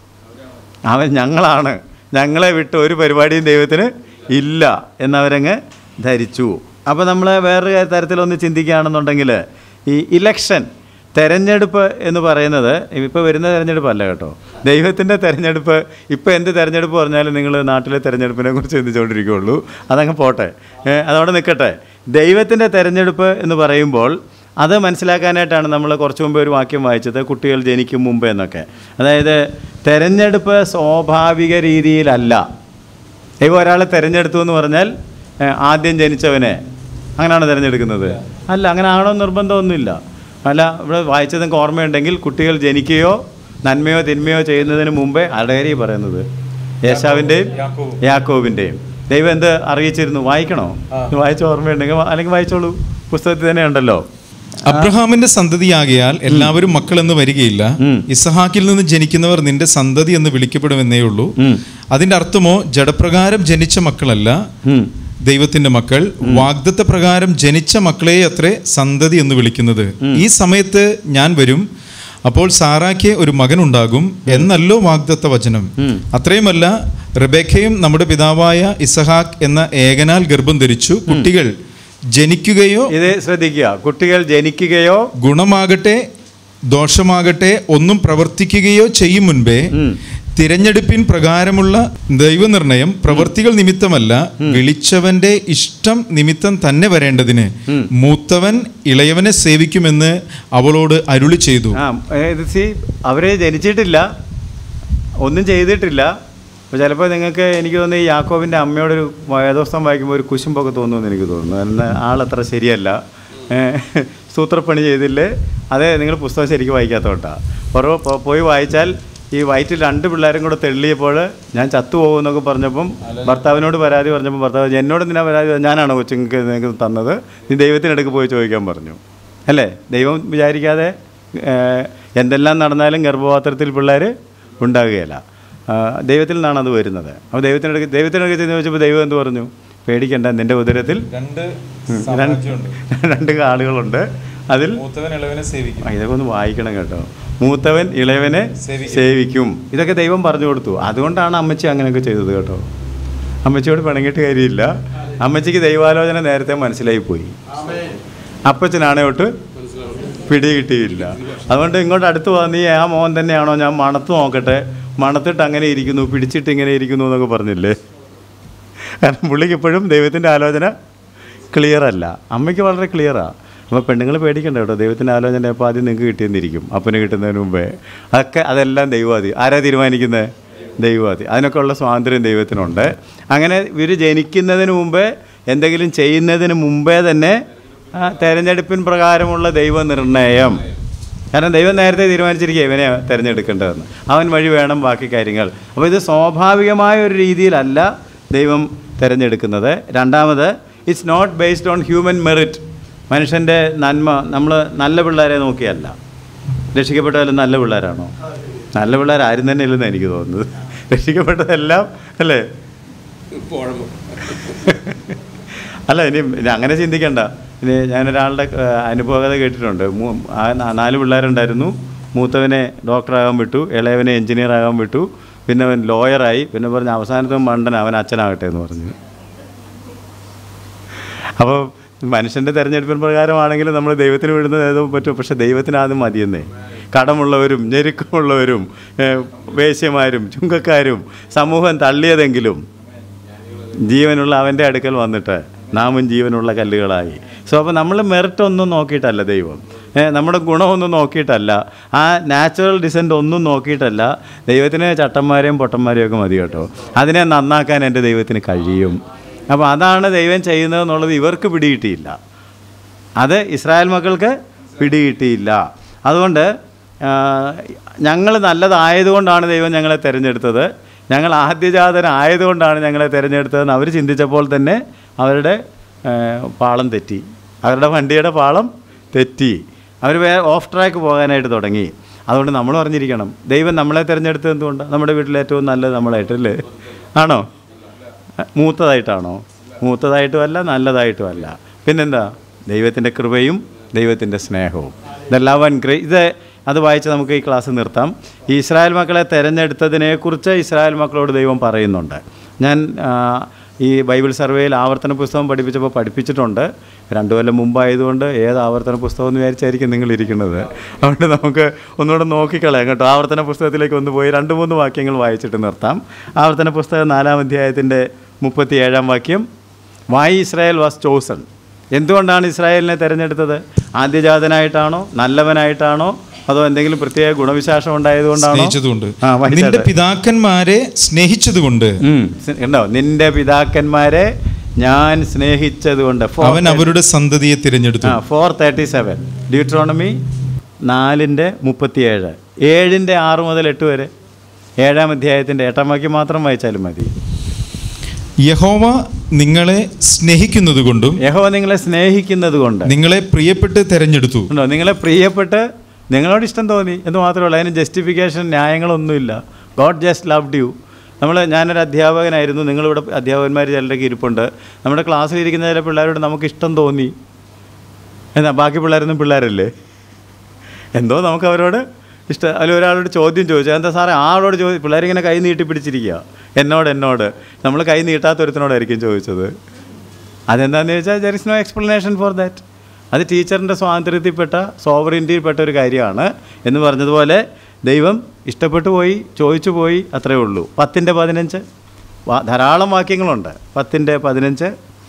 അവൻ ഞങ്ങളാണ് ഞങ്ങളെ വിട്ട് ഒരു പരിപാടിയും ദൈവത്തിന് ഇല്ല എന്നവരങ്ങ് ധരിച്ചു അപ്പോൾ നമ്മൾ വേറൊരു തരത്തിലൊന്ന് ചിന്തിക്കുകയാണെന്നുണ്ടെങ്കിൽ ഈ ഇലക്ഷൻ തെരഞ്ഞെടുപ്പ് എന്ന് പറയുന്നത് ഇപ്പോൾ വരുന്ന തെരഞ്ഞെടുപ്പല്ല കേട്ടോ ദൈവത്തിൻ്റെ തെരഞ്ഞെടുപ്പ് ഇപ്പോൾ എന്ത് തെരഞ്ഞെടുപ്പ് പറഞ്ഞാലും നിങ്ങൾ നാട്ടിലെ തെരഞ്ഞെടുപ്പിനെ കുറിച്ച് ചിന്തിച്ചുകൊണ്ടിരിക്കുകയുള്ളൂ അതങ്ങ് പോട്ടെ ഏ, അതവിടെ നിൽക്കട്ടെ ദൈവത്തിൻ്റെ തെരഞ്ഞെടുപ്പ് എന്ന് പറയുമ്പോൾ അത് മനസ്സിലാക്കാനായിട്ടാണ് നമ്മൾ കുറച്ച് മുമ്പ് ഒരു വാക്യം വായിച്ചത് കുട്ടികൾ ജനിക്കും മുമ്പ് എന്നൊക്കെ അതായത് തെരഞ്ഞെടുപ്പ് സ്വാഭാവിക രീതിയിലല്ല ദൈവം ഒരാളെ തിരഞ്ഞെടുത്തു എന്ന് പറഞ്ഞാൽ ഏ, ആദ്യം ജനിച്ചവനെ അങ്ങനെയാണ് തിരഞ്ഞെടുക്കുന്നത് അല്ല അങ്ങനെ ആണോ നിർബന്ധമൊന്നുമില്ല അല്ല ഇവിടെ വായിച്ചത് നിങ്ങൾക്ക് ഓർമ്മയുണ്ടെങ്കിൽ കുട്ടികൾ ജനിക്കുകയോ നന്മയോ തിന്മയോ ചെയ്യുന്നതിന് മുമ്പേ അടയരി പറയുന്നത് യേശാവിൻ്റെയും യാക്കോബിൻ്റെയും ദൈവം എന്ത് അറിയിച്ചിരുന്നു വായിക്കണോ വായിച്ച ഓർമ്മയുണ്ടെങ്കിൽ വാ- അല്ലെങ്കിൽ വായിച്ചോളൂ പുസ്തകത്തിൽ തന്നെ ഉണ്ടല്ലോ അബ്രഹാമിന്റെ സന്തതിയാകയാൽ എല്ലാവരും മക്കൾ എന്ന് വരികയില്ല ഉം. ഇസഹാക്കിൽ നിന്ന് ജനിക്കുന്നവർ നിന്റെ സന്തതി എന്ന് വിളിക്കപ്പെടുമെന്നേ ഉള്ളൂ ഉം. അതിന്റെ അർത്ഥമോ ജഡപ്രകാരം ജനിച്ച മക്കളല്ല ഉം. ദൈവത്തിന്റെ മക്കൾ വാഗ്ദത്ത പ്രകാരം ജനിച്ച മക്കളെ അത്രേ സന്തതി എന്ന് വിളിക്കുന്നത് ഈ സമയത്ത് ഞാൻ വരും അപ്പോൾ സാറായ്ക്ക് ഒരു മകനുണ്ടാകും എന്നല്ലോ വാഗ്ദത്ത വചനം അത്രയുമല്ല റബേഖയും നമ്മുടെ പിതാവായ ഇസഹാക്ക് എന്ന ഏകനാൽ ഗർഭം ധരിച്ചു കുട്ടികൾ ജനിക്കുകയോ ഇത് ശ്രദ്ധിക്കുക കുട്ടികൾ ജനിക്കുകയോ ഗുണമാകട്ടെ ദോഷമാകട്ടെ ഒന്നും പ്രവർത്തിക്കുകയോ ചെയ്യും മുൻപേ ഉം. തിരഞ്ഞെടുപ്പിൻ പ്രകാരമുള്ള ദൈവനിർണയം പ്രവൃത്തികൾ നിമിത്തമല്ല വിളിച്ചവന്റെ ഇഷ്ടം നിമിത്തം തന്നെ വരേണ്ടതിന് മൂത്തവൻ ഇളയവനെ സേവിക്കുമെന്ന് അവളോട് അരുളി ചെയ്തു ആ ഇത് സി അവർ ജനിച്ചിട്ടില്ല ഒന്നും ചെയ്തിട്ടില്ല അപ്പോൾ ചിലപ്പോൾ നിങ്ങൾക്ക് എനിക്ക് തോന്നുന്നു ഈ യാക്കോബിൻ്റെ അമ്മയോടൊരു വേദോസ്തം വായിക്കുമ്പോൾ ഒരു കുശുമ്പൊക്കെ തോന്നുമെന്ന് എനിക്ക് തോന്നുന്നു എന്നാൽ ആളത്ര ശരിയല്ല ഏ, സൂത്രപ്പണി ചെയ്തില്ലേ അതെ നിങ്ങൾ പുസ്തകം ശരിക്കും വായിക്കാത്തോട്ടാ പുറ പോ- പോയി വായിച്ചാൽ ഈ വയറ്റിൽ രണ്ട് പിള്ളേരും കൂടെ തെള്ളിയപ്പോൾ ഞാൻ ചത്തുപോകുമെന്നൊക്കെ പറഞ്ഞപ്പം ഭർത്താവിനോട് പരാതി പറഞ്ഞപ്പോൾ ഭർത്താവ് എന്നോട് എന്തിനാ പരാതി പറഞ്ഞത്? ഞാനാണോ കൊച്ചുങ്ങൾക്ക് നിങ്ങൾക്ക് തന്നത് നീ ദൈവത്തിനടുക്ക് പോയി ചോദിക്കാൻ പറഞ്ഞു അല്ലേ ദൈവം വിചാരിക്കാതെ ഏഹ്, എന്തെല്ലാം നടന്നാലും ഗർഭപാത്രത്തിൽ പിള്ളേർ ഉണ്ടാകുകയില്ല ആ, ദൈവത്തിൽ നിന്നാണ് അത് വരുന്നത് അപ്പോൾ ദൈവത്തിനടുക്ക് ദൈവത്തിനടുക്ക് ചെന്ന് ചോദിച്ചപ്പോൾ ദൈവം എന്ത് പറഞ്ഞു പേടിക്കണ്ട നിൻ്റെ ഉദരത്തിൽ രണ്ട് ഉം, രണ്ട് രണ്ട് ആളുകളുണ്ട് അതിൽ മൂത്തവൻ ഇളവനെ സേവിക്കും ആ, ഇതൊക്കെ ഒന്ന് വായിക്കണം കേട്ടോ മൂത്തവൻ ഇളയവനെ സേവിക്കും. സേവിക്കും ഇതൊക്കെ ദൈവം പറഞ്ഞു കൊടുത്തു അതുകൊണ്ടാണ് അമ്മച്ചി അങ്ങനെയൊക്കെ ചെയ്തത് കേട്ടോ അമ്മച്ചിയോട് പിണങ്ങിയിട്ട് കാര്യമില്ല അമ്മച്ചിക്ക് ദൈവാലോചന നേരത്തെ മനസ്സിലായി പോയി അപ്പച്ചനാണെ തൊട്ട് പിടി കിട്ടിയില്ല അതുകൊണ്ട് ഇങ്ങോട്ട് അടുത്ത് വന്ന് നീ ആ മോൻ തന്നെയാണോ ഞാൻ മണത്ത് നോക്കട്ടെ മണത്തിട്ട് അങ്ങനെ ഇരിക്കുന്നു പിടിച്ചിട്ട് ഇങ്ങനെ ഇരിക്കുന്നു എന്നൊക്കെ പറഞ്ഞില്ലേ കാരണം പുള്ളിക്ക് ഇപ്പോഴും ദൈവത്തിൻ്റെ ആലോചന ക്ലിയർ അല്ല അമ്മയ്ക്ക് വളരെ ക്ലിയറാണ് അപ്പോൾ പെണ്ണുങ്ങൾ പേടിക്കണ്ട കേട്ടോ ദൈവത്തിൻ്റെ ആലോചന അപ്പോൾ ആദ്യം നിങ്ങൾക്ക് കിട്ടിയെന്നിരിക്കും അപ്പന് കിട്ടുന്നതിന് മുമ്പേ അതൊക്കെ അതെല്ലാം ദൈവാധി ആരാ തീരുമാനിക്കുന്നത് ദൈവാധി അതിനൊക്കെ ഉള്ള സ്വാതന്ത്ര്യം ദൈവത്തിനുണ്ട് അങ്ങനെ ഇവർ ജനിക്കുന്നതിന് മുമ്പേ എന്തെങ്കിലും ചെയ്യുന്നതിന് മുമ്പേ തന്നെ ആ, തെരഞ്ഞെടുപ്പിൻ പ്രകാരമുള്ള ദൈവനിർണയം കാരണം ദൈവം നേരത്തെ തീരുമാനിച്ചിരിക്കുക ഇവനെ തിരഞ്ഞെടുക്കേണ്ടതെന്ന് അവൻ വഴി വേണം ബാക്കി കാര്യങ്ങൾ അപ്പോൾ ഇത് സ്വാഭാവികമായ ഒരു രീതിയിലല്ല ദൈവം തിരഞ്ഞെടുക്കുന്നത് രണ്ടാമത് it's not based on human merit മനുഷ്യൻ്റെ നന്മ നമ്മൾ നല്ല പിള്ളേരെ നോക്കിയല്ല രക്ഷിക്കപ്പെട്ടവരും നല്ല പിള്ളേരാണോ നല്ല പിള്ളേർ ആരും തന്നെ ഇല്ലെന്ന് എനിക്ക് തോന്നുന്നത് രക്ഷിക്കപ്പെട്ടതെല്ലാം അല്ലേ അല്ല ഇനി ഇനി അങ്ങനെ ചിന്തിക്കണ്ട ഇനി ഞാനൊരാളുടെ ആ, അനുഭവകഥ കേട്ടിട്ടുണ്ട് മൂ- ആ നാ- നാല് പിള്ളേരുണ്ടായിരുന്നു മൂത്തവനെ ഡോക്ടറാകാൻ വിട്ടു ഇളയവനെ എഞ്ചിനീയർ ആകാൻ വിട്ടു പിന്നെ അവൻ ലോയറായി പിന്നെ പറഞ്ഞ അവസാനത്തെ മണ്ടൻ അവൻ അച്ഛനാകട്ടെ എന്ന് പറഞ്ഞു അപ്പോൾ മനുഷ്യൻ്റെ തിരഞ്ഞെടുപ്പിൻ പ്രകാരമാണെങ്കിൽ നമ്മൾ ദൈവത്തിന് വിടുന്നത് ഏതോ പറ്റും പക്ഷെ ദൈവത്തിന് ആദ്യം മതിയെന്നേ കടമുള്ളവരും ഞെരുക്കമുള്ളവരും ഏഹ്, വേശ്യമാരും ചുങ്കക്കാരും സമൂഹം തള്ളിയതെങ്കിലും ജീവനുള്ള അവൻ്റെ അടുക്കൽ വന്നിട്ട് നാമും ജീവനുള്ള കല്ലുകളായി സോ അപ്പോൾ നമ്മൾ മെറിറ്റ് ഒന്നും നോക്കിയിട്ടല്ല ദൈവം ഏ, നമ്മുടെ ഗുണമൊന്നും നോക്കിയിട്ടല്ല ആ നാച്ചുറൽ ഡിസെൻ്റ് ഒന്നും നോക്കിയിട്ടല്ല ദൈവത്തിന് ചട്ടന്മാരെയും പൊട്ടന്മാരെയും ഒക്കെ മതി കേട്ടോ അതിനെ നന്നാക്കാൻ എൻ്റെ ദൈവത്തിന് കഴിയും അപ്പോൾ അതാണ് ദൈവം ചെയ്യുന്നത് എന്നുള്ളത് ഇവർക്ക് പിടികിട്ടിയില്ല അത് ഇസ്രായേൽ മക്കൾക്ക് പിടികിട്ടിയില്ല അതുകൊണ്ട് ഞങ്ങൾ നല്ലതായതുകൊണ്ടാണ് ദൈവം ഞങ്ങളെ തിരഞ്ഞെടുത്തത് ഞങ്ങൾ ആദ്യജാതനായതുകൊണ്ടാണ് ഞങ്ങളെ തിരഞ്ഞെടുത്തതെന്ന് അവർ ചിന്തിച്ചപ്പോൾ തന്നെ അവരുടെ ആ, പാളം തെറ്റി അവരുടെ വണ്ടിയുടെ പാളം തെറ്റി അവർ വേ ഓഫ് ട്രാക്ക് പോകാനായിട്ട് തുടങ്ങി അതുകൊണ്ട് നമ്മൾ പറഞ്ഞിരിക്കണം ദൈവം നമ്മളെ തിരഞ്ഞെടുത്തത് എന്തുകൊണ്ടാണ് നമ്മുടെ വീട്ടിൽ ഏറ്റവും നല്ലത് നമ്മളായിട്ടല്ലേ ആണോ മൂത്തതായിട്ടാണോ മൂത്തതായിട്ടുമല്ല നല്ലതായിട്ടുമല്ല പിന്നെന്താ ദൈവത്തിൻ്റെ കൃപയും ദൈവത്തിൻ്റെ സ്നേഹവും ദ ലവ് ആൻഡ് ഗ്രേ ഇത് അത് വായിച്ച് നമുക്ക് ഈ ക്ലാസ് നിർത്താം ഈ ഇസ്രായേൽ മക്കളെ തിരഞ്ഞെടുത്തതിനെക്കുറിച്ച് ഇസ്രായേൽ മക്കളോട് ദൈവം പറയുന്നുണ്ട് ഞാൻ ആ, ഈ ബൈബിൾ സർവേയിൽ ആവർത്തന പുസ്തകം പഠിപ്പിച്ചപ്പോൾ പഠിപ്പിച്ചിട്ടുണ്ട് രണ്ടു കൊല്ലം മുമ്പായതുകൊണ്ട് ഏത് ആവർത്തന പുസ്തകം എന്ന് വിചാരിച്ചായിരിക്കും നിങ്ങൾ ഇരിക്കുന്നത് അതുകൊണ്ട് നമുക്ക് ഒന്നുകൂടെ നോക്കിക്കളയാം കേട്ടോ ആവർത്തന പുസ്തകത്തിലേക്ക് ഒന്ന് പോയി രണ്ട് മൂന്ന് വാക്യങ്ങൾ വായിച്ചിട്ട് നിർത്താം ആവർത്തന പുസ്തകം നാലാം അധ്യായത്തിൻ്റെ മുപ്പത്തി ഏഴാം വാക്യം വൈ ഇസ്രായേൽ വാസ് ചോസൺ എന്തുകൊണ്ടാണ് ഇസ്രായേലിനെ തിരഞ്ഞെടുത്തത് ആദ്യജാതനായിട്ടാണോ നല്ലവനായിട്ടാണോ അതോ എന്തെങ്കിലും പ്രത്യേക ഗുണവിശേഷം ഉണ്ടായതുകൊണ്ടാണോ സ്നേഹിച്ചതുകൊണ്ട് ആ നിന്റെ വായിച്ചാട്ടെ. പിതാക്കന്മാരെ സ്നേഹിച്ചതുകൊണ്ട് ഉം. സ്- കണ്ടോ നിന്റെ പിതാക്കന്മാരെ ഞാൻ സ്നേഹിച്ചതുകൊണ്ട് അവൻ അവരുടെ സന്തതിയെ തിരഞ്ഞെടുത്തു ഫോർ തേർട്ടി സെവൻ ഡ്യൂട്രോണമി നാലിൻ്റെ മുപ്പത്തിയേഴ് ഏഴിൻ്റെ ആറ് മുതൽ എട്ട് വരെ ഏഴാം അധ്യായത്തിൻ്റെ എട്ടാം വാക്യം മാത്രം വായിച്ചാലും മതി യഹോവ നിങ്ങളെ സ്നേഹിക്കുന്നതുകൊണ്ടും യഹോവ നിങ്ങളെ സ്നേഹിക്കുന്നത് കൊണ്ട് നിങ്ങളെ പ്രിയപ്പെട്ട് തെരഞ്ഞെടുത്തു ഉണ്ടോ നിങ്ങളെ പ്രിയപ്പെട്ട് നിങ്ങളോട് ഇഷ്ടം തോന്നി എന്ന് മാത്രമേ ഉള്ളൂ അതിന് ജസ്റ്റിഫിക്കേഷൻ ന്യായങ്ങളൊന്നുമില്ല ഗോഡ് ജസ്റ്റ് ലവ്ഡ് യു നമ്മൾ ഞാനൊരു അധ്യാപകനായിരുന്നു നിങ്ങളിവിടെ അധ്യാപകന്മാർ ചിലരൊക്കെ ഇരിപ്പുണ്ട് നമ്മുടെ ക്ലാസ്സിലിരിക്കുന്ന ചില പിള്ളേരോട് നമുക്ക് ഇഷ്ടം തോന്നി എന്നാ ബാക്കി പിള്ളേരൊന്നും പിള്ളേരല്ലേ എന്തോ നമുക്ക് അവരോട് ഇഷ്ടം അതിൽ ഒരാളോട് ചോദ്യം ചോദിച്ചു എന്താ സാറേ ആളോട് ചോദി പിള്ളേരിങ്ങനെ കൈ നീട്ടി പിടിച്ചിരിക്കുക എന്നോട് എന്നോട് നമ്മൾ കൈ നീട്ടാത്ത ഒരുത്തിനോടായിരിക്കും ചോദിച്ചത് അതെന്താണെന്ന് ചോദിച്ചാൽ there is no explanation for that അത് ടീച്ചറിൻ്റെ സ്വാതന്ത്ര്യത്തിൽപ്പെട്ട സോവറിൻറ്റിയിൽപ്പെട്ട ഒരു കാര്യമാണ് എന്ന് പറഞ്ഞതുപോലെ ദൈവം ഇഷ്ടപ്പെട്ടു പോയി ചോദിച്ചു പോയി അത്രയേ ഉള്ളൂ പത്തിൻ്റെ പതിനഞ്ച് വാ- ധാരാളം വാക്യങ്ങളുണ്ട് പത്തിൻ്റെ പതിനഞ്ച്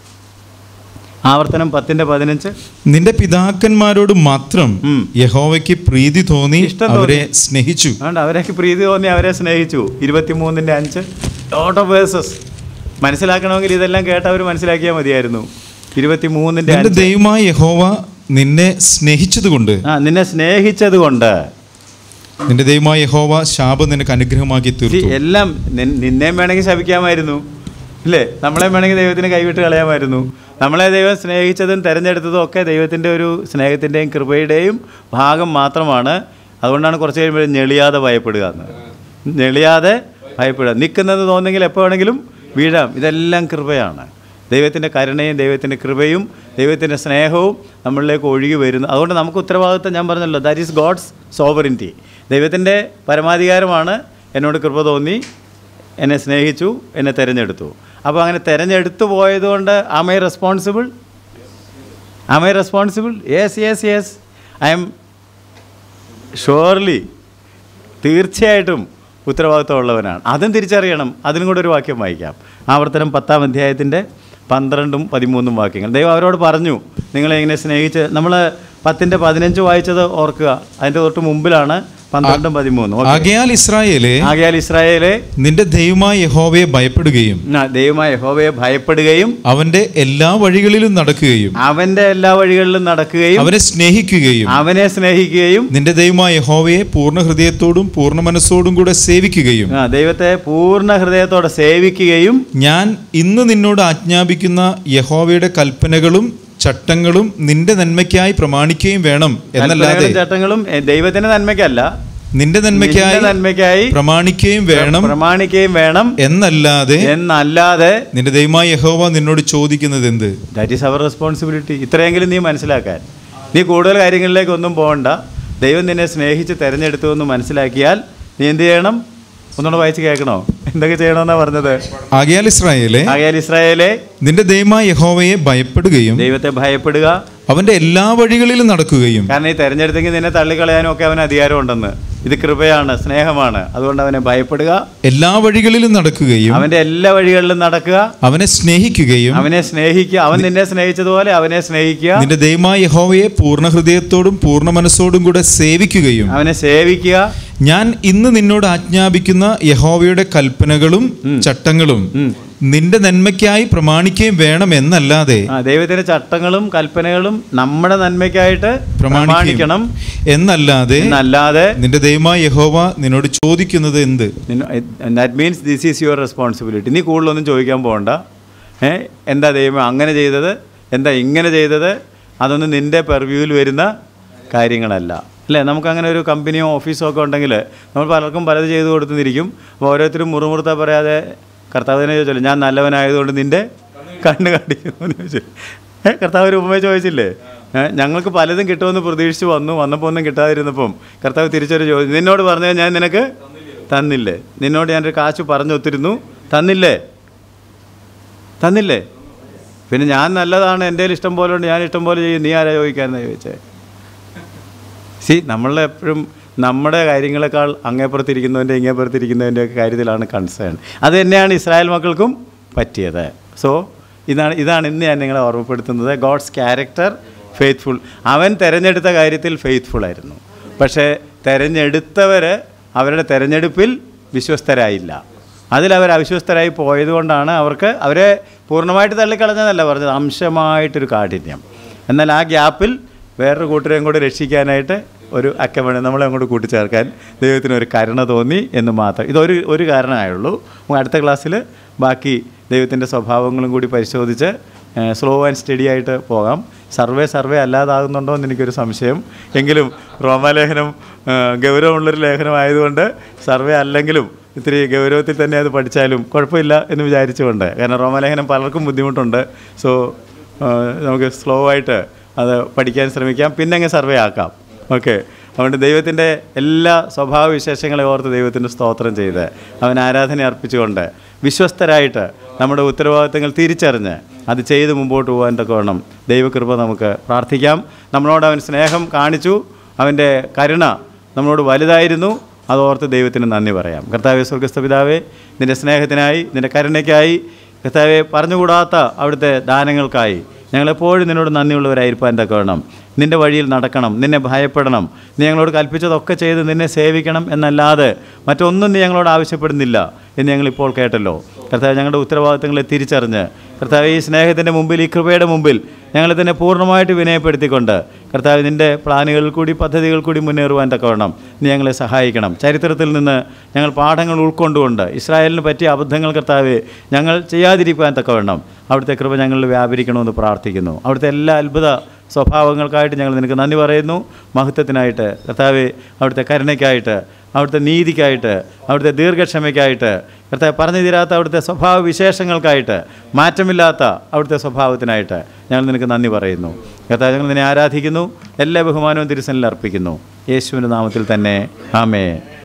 ആവർത്തനം പത്തിൻ്റെ പതിനഞ്ച് നിന്റെ പിതാക്കന്മാരോട് മാത്രം ഉം. യഹോവയ്ക്ക് പ്രീതി തോന്നി ഇഷ്ടം തോന്നി. അവരെ സ്നേഹിച്ചു അതുകൊണ്ട് അവരൊക്കെ പ്രീതി തോന്നി അവരെ സ്നേഹിച്ചു ഇരുപത്തിമൂന്നിൻ്റെ അഞ്ച് ലോട്ട് ഓഫ് വേഴ്സസ് മനസ്സിലാക്കണമെങ്കിൽ ഇതെല്ലാം കേട്ട് അവർ മനസ്സിലാക്കിയാൽ മതിയായിരുന്നു ഇരുപത്തിമൂന്നിൻ്റെ നിന്റെ അഞ്ച് ദൈവമായ യഹോവ നിന്നെ സ്നേഹിച്ചതുകൊണ്ട് ആ നിന്നെ സ്നേഹിച്ചത് കൊണ്ട് നിന്റെ ദൈവമായ യഹോവ ശാപം നിനക്ക് അനുഗ്രഹമാക്കി തീർത്തു എല്ലാം നിൻ- നിന്നെയും വേണമെങ്കിൽ ശപിക്കാമായിരുന്നു ഇല്ലേ നമ്മളെയും വേണമെങ്കിൽ ദൈവത്തിന് കൈവിട്ട് കളയാമായിരുന്നു നമ്മളെ ദൈവം സ്നേഹിച്ചതും തിരഞ്ഞെടുത്തതും ഒക്കെ ദൈവത്തിൻ്റെ ഒരു സ്നേഹത്തിൻ്റെയും കൃപയുടെയും ഭാഗം മാത്രമാണ് അതുകൊണ്ടാണ് കുറച്ച് കഴിയുമ്പോൾ ഞെളിയാതെ ഭയപ്പെടുക എന്ന് ഞെളിയാതെ ഭയപ്പെടുക നിൽക്കുന്നത് തോന്നുന്നെങ്കിൽ എപ്പോൾ വേണമെങ്കിലും വീഴാം ഇതെല്ലാം കൃപയാണ് ദൈവത്തിൻ്റെ കരുണയും ദൈവത്തിൻ്റെ കൃപയും ദൈവത്തിൻ്റെ സ്നേഹവും നമ്മളിലേക്ക് ഒഴുകി വരുന്നു അതുകൊണ്ട് നമുക്ക് ഉത്തരവാദിത്വം ഞാൻ പറഞ്ഞല്ലോ ദാറ്റ് ഈസ് ഗോഡ്സ് സോവറിൻറ്റി ദൈവത്തിൻ്റെ പരമാധികാരമാണ് എന്നോട് കൃപ തോന്നി എന്നെ സ്നേഹിച്ചു എന്നെ തിരഞ്ഞെടുത്തു അപ്പോൾ അങ്ങനെ തിരഞ്ഞെടുത്തു പോയതുകൊണ്ട് am I responsible am I responsible yes yes yes I'm surely തീർച്ചയായിട്ടും ഉത്തരവാദിത്തമുള്ളവനാണ് അതും തിരിച്ചറിയണം അതിനും കൂടെ ഒരു വാക്യം വായിക്കാം ആവർത്തനം പത്താം അധ്യായത്തിൻ്റെ പന്ത്രണ്ടും പതിമൂന്നും വാക്യങ്ങൾ ദൈവം അവരോട് പറഞ്ഞു നിങ്ങളെ ഇങ്ങനെ സ്നേഹിച്ച് നമ്മൾ പത്തിൻ്റെ പതിനഞ്ച് വായിച്ചത് ഓർക്കുക അതിൻ്റെ തൊട്ട് മുമ്പിലാണ് പന്ത്രണ്ടും പതിമൂന്നും ഓക്കേ. ആകയാൽ ഇസ്രായേലെ ആകയാൽ ഇസ്രായേലെ നിന്റെ ദൈവമായ യഹോവയെ ഭയപ്പെടുകയും ആ, ദൈവമായ യഹോവയെ ഭയപ്പെടുകയും അവന്റെ എല്ലാ വഴികളിലും നടക്കുകയും അവൻ്റെ എല്ലാ വഴികളിലും നടക്കുകയും അവനെ സ്നേഹിക്കുകയും അവനെ സ്നേഹിക്കുകയും നിന്റെ ദൈവമായ യഹോവയെ പൂർണ്ണ ഹൃദയത്തോടും പൂർണ്ണ മനസ്സോടും കൂടെ സേവിക്കുകയും ആ, ദൈവത്തെ പൂർണ്ണ ഹൃദയത്തോടെ സേവിക്കുകയും ഞാൻ ഇന്ന് നിന്നോട് ആജ്ഞാപിക്കുന്ന യഹോവയുടെ കൽപ്പനകളും ചട്ടങ്ങളും നിന്റെ നന്മയ്ക്കായി പ്രമാണിക്കുകയും വേണം എന്നല്ലാതെ കൽപ്പനകളും ചട്ടങ്ങളും എ, ദൈവത്തിന്റെ നന്മയ്ക്കല്ല നിന്റെ നന്മയ്ക്കായി നിന്റെ നന്മയ്ക്കായി പ്രമാണിക്കുകയും വേണം പ്രമാണിക്കുകയും വേണം എന്നല്ലാതെ എന്നല്ലാതെ നിന്റെ ദൈവമായ യഹോവ നിന്നോട് ചോദിക്കുന്നത് എന്ത് ദാറ്റ് ഈസ് അവർ റെസ്പോൺസിബിലിറ്റി ഇത്രയെങ്കിലും നീ മനസ്സിലാക്കാൻ നീ കൂടുതൽ കാര്യങ്ങളിലേക്കൊന്നും പോകണ്ട ദൈവം നിന്നെ സ്നേഹിച്ച് തിരഞ്ഞെടുത്തു എന്ന് മനസ്സിലാക്കിയാൽ നീ എന്ത് ചെയ്യണം ഒന്നുകൂടെ വായിച്ച് കേൾക്കണോ എന്തൊക്കെ ചെയ്യണമെന്നാ പറഞ്ഞത് ആകയാൽ ഇസ്രായേലെ ആകയാൽ ഇസ്രായേലെ നിന്റെ ദൈവമായ യഹോവയെ ഭയപ്പെടുകയും ദൈവത്തെ ഭയപ്പെടുക അവന്റെ എല്ലാ വഴികളിലും നടക്കുകയും കാരണം ഈ തെരഞ്ഞെടുത്തെങ്കിൽ നിന്നെ തള്ളിക്കളയാനും ഒക്കെ അവന് അധികാരമുണ്ടെന്ന് ഇത് കൃപയാണ് സ്നേഹമാണ് അതുകൊണ്ട് അവനെ ഭയപ്പെടുക എല്ലാ വഴികളിലും നടക്കുകയും അവന്റെ എല്ലാ വഴികളിലും നടക്കുക അവനെ സ്നേഹിക്കുകയും അവനെ സ്നേഹിക്കുക അവൻ നിന്നെ സ്നേഹിച്ചതുപോലെ അവനെ സ്നേഹിക്കുക നിന്റെ ദൈവമായ യഹോവയെ പൂർണ്ണ ഹൃദയത്തോടും പൂർണ്ണ മനസ്സോടും കൂടെ സേവിക്കുകയും അവനെ സേവിക്കുക ഞാൻ ഇന്ന് നിന്നോട് ആജ്ഞാപിക്കുന്ന യഹോവയുടെ കൽപ്പനകളും ചട്ടങ്ങളും നിന്റെ നന്മയ്ക്കായി പ്രമാണിക്കുകയും വേണം എന്നല്ലാതെ ആ ദൈവത്തിന്റെ ചട്ടങ്ങളും കൽപ്പനകളും നമ്മുടെ നന്മയ്ക്കായിട്ട് പ്രമാണിക്കണം എന്നല്ലാതെ എന്നല്ലാതെ നിന്റെ ദൈവമായ യഹോവ നിന്നോട് ചോദിക്കുന്നത് എന്ത് that means this is your responsibility നീ കൂടുതലൊന്നും ചോദിക്കാൻ പോകണ്ട ഏ എന്താ ദൈവം അങ്ങനെ ചെയ്തത് എന്താ ഇങ്ങനെ ചെയ്തത് അതൊന്നും നിൻ്റെ പെർവ്യൂവിൽ വരുന്ന കാര്യങ്ങളല്ല അല്ലേ നമുക്കങ്ങനെ ഒരു കമ്പനിയോ ഓഫീസോ ഒക്കെ ഉണ്ടെങ്കിൽ നമ്മൾ പലർക്കും പലത് ചെയ്തു കൊടുത്തുന്നിരിക്കും അപ്പോൾ ഓരോരുത്തരും മുറുമുറുത്ത പറയാതെ കർത്താവിനെ ചോദിച്ചല്ലോ ഞാൻ നല്ലവനായതുകൊണ്ട് നിൻ്റെ കണ്ണ് കണ്ടിക്കുന്നു എന്ന് ചോദിച്ചു ഏ കർത്താവ് ഒരു ഉപമ ചോദിച്ചില്ലേ ഏ, ഞങ്ങൾക്ക് പലതും കിട്ടുമെന്ന് പ്രതീക്ഷിച്ച് വന്നു വന്നപ്പോൾ ഒന്നും കിട്ടാതിരുന്നപ്പം കർത്താവ് തിരിച്ചൊരു ചോദിച്ചു നിന്നോട് പറഞ്ഞത് ഞാൻ നിനക്ക് തന്നില്ലേ നിന്നോട് ഞാനൊരു കാശ് പറഞ്ഞൊത്തിരുന്നു തന്നില്ലേ തന്നില്ലേ പിന്നെ ഞാൻ നല്ലതാണ് എൻ്റെ കയ്യിൽ ഇഷ്ടം പോലെ ഉണ്ട് ഞാൻ ഇഷ്ടം പോലെ ചെയ്യും നീ ആരാ ചോദിക്കാമെന്ന് ചോദിച്ചേ സി നമ്മളെ എപ്പോഴും നമ്മുടെ കാര്യങ്ങളെക്കാൾ അങ്ങേപ്പുറത്തിരിക്കുന്നതിൻ്റെ ഇങ്ങേപ്പുറത്തിരിക്കുന്നതിൻ്റെ ഒക്കെ കാര്യത്തിലാണ് കൺസേൺ അത് തന്നെയാണ് ഇസ്രായേൽ മക്കൾക്കും പറ്റിയത് സോ ഇതാണ് ഇതാണ് ഇന്ന് ഞാൻ നിങ്ങളെ ഓർമ്മപ്പെടുത്തുന്നത് ഗോഡ്സ് ക്യാരക്ടർ ഫെയ്ത്ത്ഫുൾ അവൻ തിരഞ്ഞെടുത്ത കാര്യത്തിൽ ഫെയ്ത്ത്ഫുൾ ആയിരുന്നു പക്ഷേ തിരഞ്ഞെടുത്തവർ അവരുടെ തിരഞ്ഞെടുപ്പിൽ വിശ്വസ്തരായില്ല അതിൽ അവർ അവിശ്വസ്തരായി പോയതുകൊണ്ടാണ് അവർക്ക് അവരെ പൂർണ്ണമായിട്ട് തള്ളിക്കളഞ്ഞതല്ല പറഞ്ഞത് അംശമായിട്ടൊരു കാഠിന്യം എന്നാൽ ആ ഗ്യാപ്പിൽ വേറൊരു കൂട്ടരെയും കൂടെ രക്ഷിക്കാനായിട്ട് ഒരു അക്കമണി നമ്മളെ അങ്ങോട്ട് കൂട്ടിച്ചേർക്കാൻ ദൈവത്തിന് ഒരു കരുണ തോന്നി എന്ന് മാത്രം ഇതൊരു ഒരു കാരണമായുള്ളൂ നമുക്ക് അടുത്ത ക്ലാസ്സിൽ ബാക്കി ദൈവത്തിൻ്റെ സ്വഭാവങ്ങളും കൂടി പരിശോധിച്ച് സ്ലോ ആൻഡ് സ്റ്റഡി ആയിട്ട് പോകാം സർവേ സർവേ അല്ലാതാകുന്നുണ്ടോ എന്ന് എനിക്കൊരു സംശയം എങ്കിലും റോമാലേഖനം ആ, ഗൗരവമുള്ളൊരു ലേഖനമായതുകൊണ്ട് സർവേ അല്ലെങ്കിലും ഇത്തിരി ഗൗരവത്തിൽ തന്നെ അത് പഠിച്ചാലും കുഴപ്പമില്ല എന്ന് വിചാരിച്ചുകൊണ്ട് കാരണം റോമാലേഖനം പലർക്കും ബുദ്ധിമുട്ടുണ്ട് സോ നമുക്ക് സ്ലോ ആയിട്ട് അത് പഠിക്കാൻ ശ്രമിക്കാം പിന്നെ അങ്ങ് സർവേ ആക്കാം ഓക്കെ അതുകൊണ്ട് ദൈവത്തിൻ്റെ എല്ലാ സ്വഭാവ വിശേഷങ്ങളെ ഓർത്ത് ദൈവത്തിൻ്റെ സ്തോത്രം ചെയ്ത് അവൻ ആരാധന അർപ്പിച്ചുകൊണ്ട് വിശ്വസ്തരായിട്ട് നമ്മുടെ ഉത്തരവാദിത്തങ്ങൾ തിരിച്ചറിഞ്ഞ് അത് ചെയ്ത് മുമ്പോട്ട് പോകാൻ തക്കവണ്ണം ദൈവകൃപ നമുക്ക് പ്രാർത്ഥിക്കാം നമ്മളോട് അവൻ സ്നേഹം കാണിച്ചു അവൻ്റെ കരുണ നമ്മളോട് വലുതായിരുന്നു അതോർത്ത് ദൈവത്തിന് നന്ദി പറയാം കർത്താവെ സ്വർഗസ്ഥ പിതാവേ നിൻ്റെ സ്നേഹത്തിനായി നിൻ്റെ കരുണയ്ക്കായി കർത്താവെ പറഞ്ഞുകൂടാത്ത അവിടുത്തെ ദാനങ്ങൾക്കായി ഞങ്ങളെപ്പോഴും നിന്നോട് നന്ദിയുള്ളവരായിരിക്കാൻ തക്കവണ്ണം നിൻ്റെ വഴിയിൽ നടക്കണം നിന്നെ ഭയപ്പെടണം നീ ഞങ്ങളോട് കൽപ്പിച്ചതൊക്കെ ചെയ്ത് നിന്നെ സേവിക്കണം എന്നല്ലാതെ മറ്റൊന്നും നീ ഞങ്ങളോട് ആവശ്യപ്പെടുന്നില്ല എന്ന് ഞങ്ങളിപ്പോൾ കേട്ടല്ലോ കർത്താവ് ഞങ്ങളുടെ ഉത്തരവാദിത്തങ്ങളെ തിരിച്ചറിഞ്ഞ് കർത്താവ് ഈ സ്നേഹത്തിൻ്റെ മുമ്പിൽ ഈ കൃപയുടെ മുമ്പിൽ ഞങ്ങളെ തന്നെ പൂർണ്ണമായിട്ട് വിനയപ്പെടുത്തിക്കൊണ്ട് കർത്താവ് നിൻ്റെ പ്ലാനുകളിൽ കൂടി പദ്ധതികൾ കൂടി മുന്നേറുവാൻ തക്കവണ്ണം നീ ഞങ്ങളെ സഹായിക്കണം ചരിത്രത്തിൽ നിന്ന് ഞങ്ങൾ പാഠങ്ങൾ ഉൾക്കൊണ്ടുകൊണ്ട് ഇസ്രായേലിന് പറ്റിയ അബദ്ധങ്ങൾ കർത്താവ് ഞങ്ങൾ ചെയ്യാതിരിക്കാൻ തക്കവണ്ണം അവിടുത്തെ കൃപ ഞങ്ങളിൽ വ്യാപരിക്കണമെന്ന് പ്രാർത്ഥിക്കുന്നു അവിടുത്തെ എല്ലാ അത്ഭുത സ്വഭാവങ്ങൾക്കായിട്ട് ഞങ്ങൾ നിനക്ക് നന്ദി പറയുന്നു മഹത്വത്തിനായിട്ട് കർത്താവ് അവിടുത്തെ കരുണയ്ക്കായിട്ട് അവിടുത്തെ നീതിക്കായിട്ട് അവിടുത്തെ ദീർഘക്ഷമയ്ക്കായിട്ട് കർത്താവ് പറഞ്ഞു തീരാത്ത അവിടുത്തെ സ്വഭാവ വിശേഷങ്ങൾക്കായിട്ട് മാറ്റമില്ലാത്ത അവിടുത്തെ സ്വഭാവത്തിനായിട്ട് ഞങ്ങൾ നിനക്ക് നന്ദി പറയുന്നു കർത്താവ് ഞങ്ങൾ നിന്നെ ആരാധിക്കുന്നു എല്ലാ ബഹുമാനവും തിരുസനിൽ അർപ്പിക്കുന്നു യേശുവിൻ്റെ നാമത്തിൽ തന്നെ ആമേ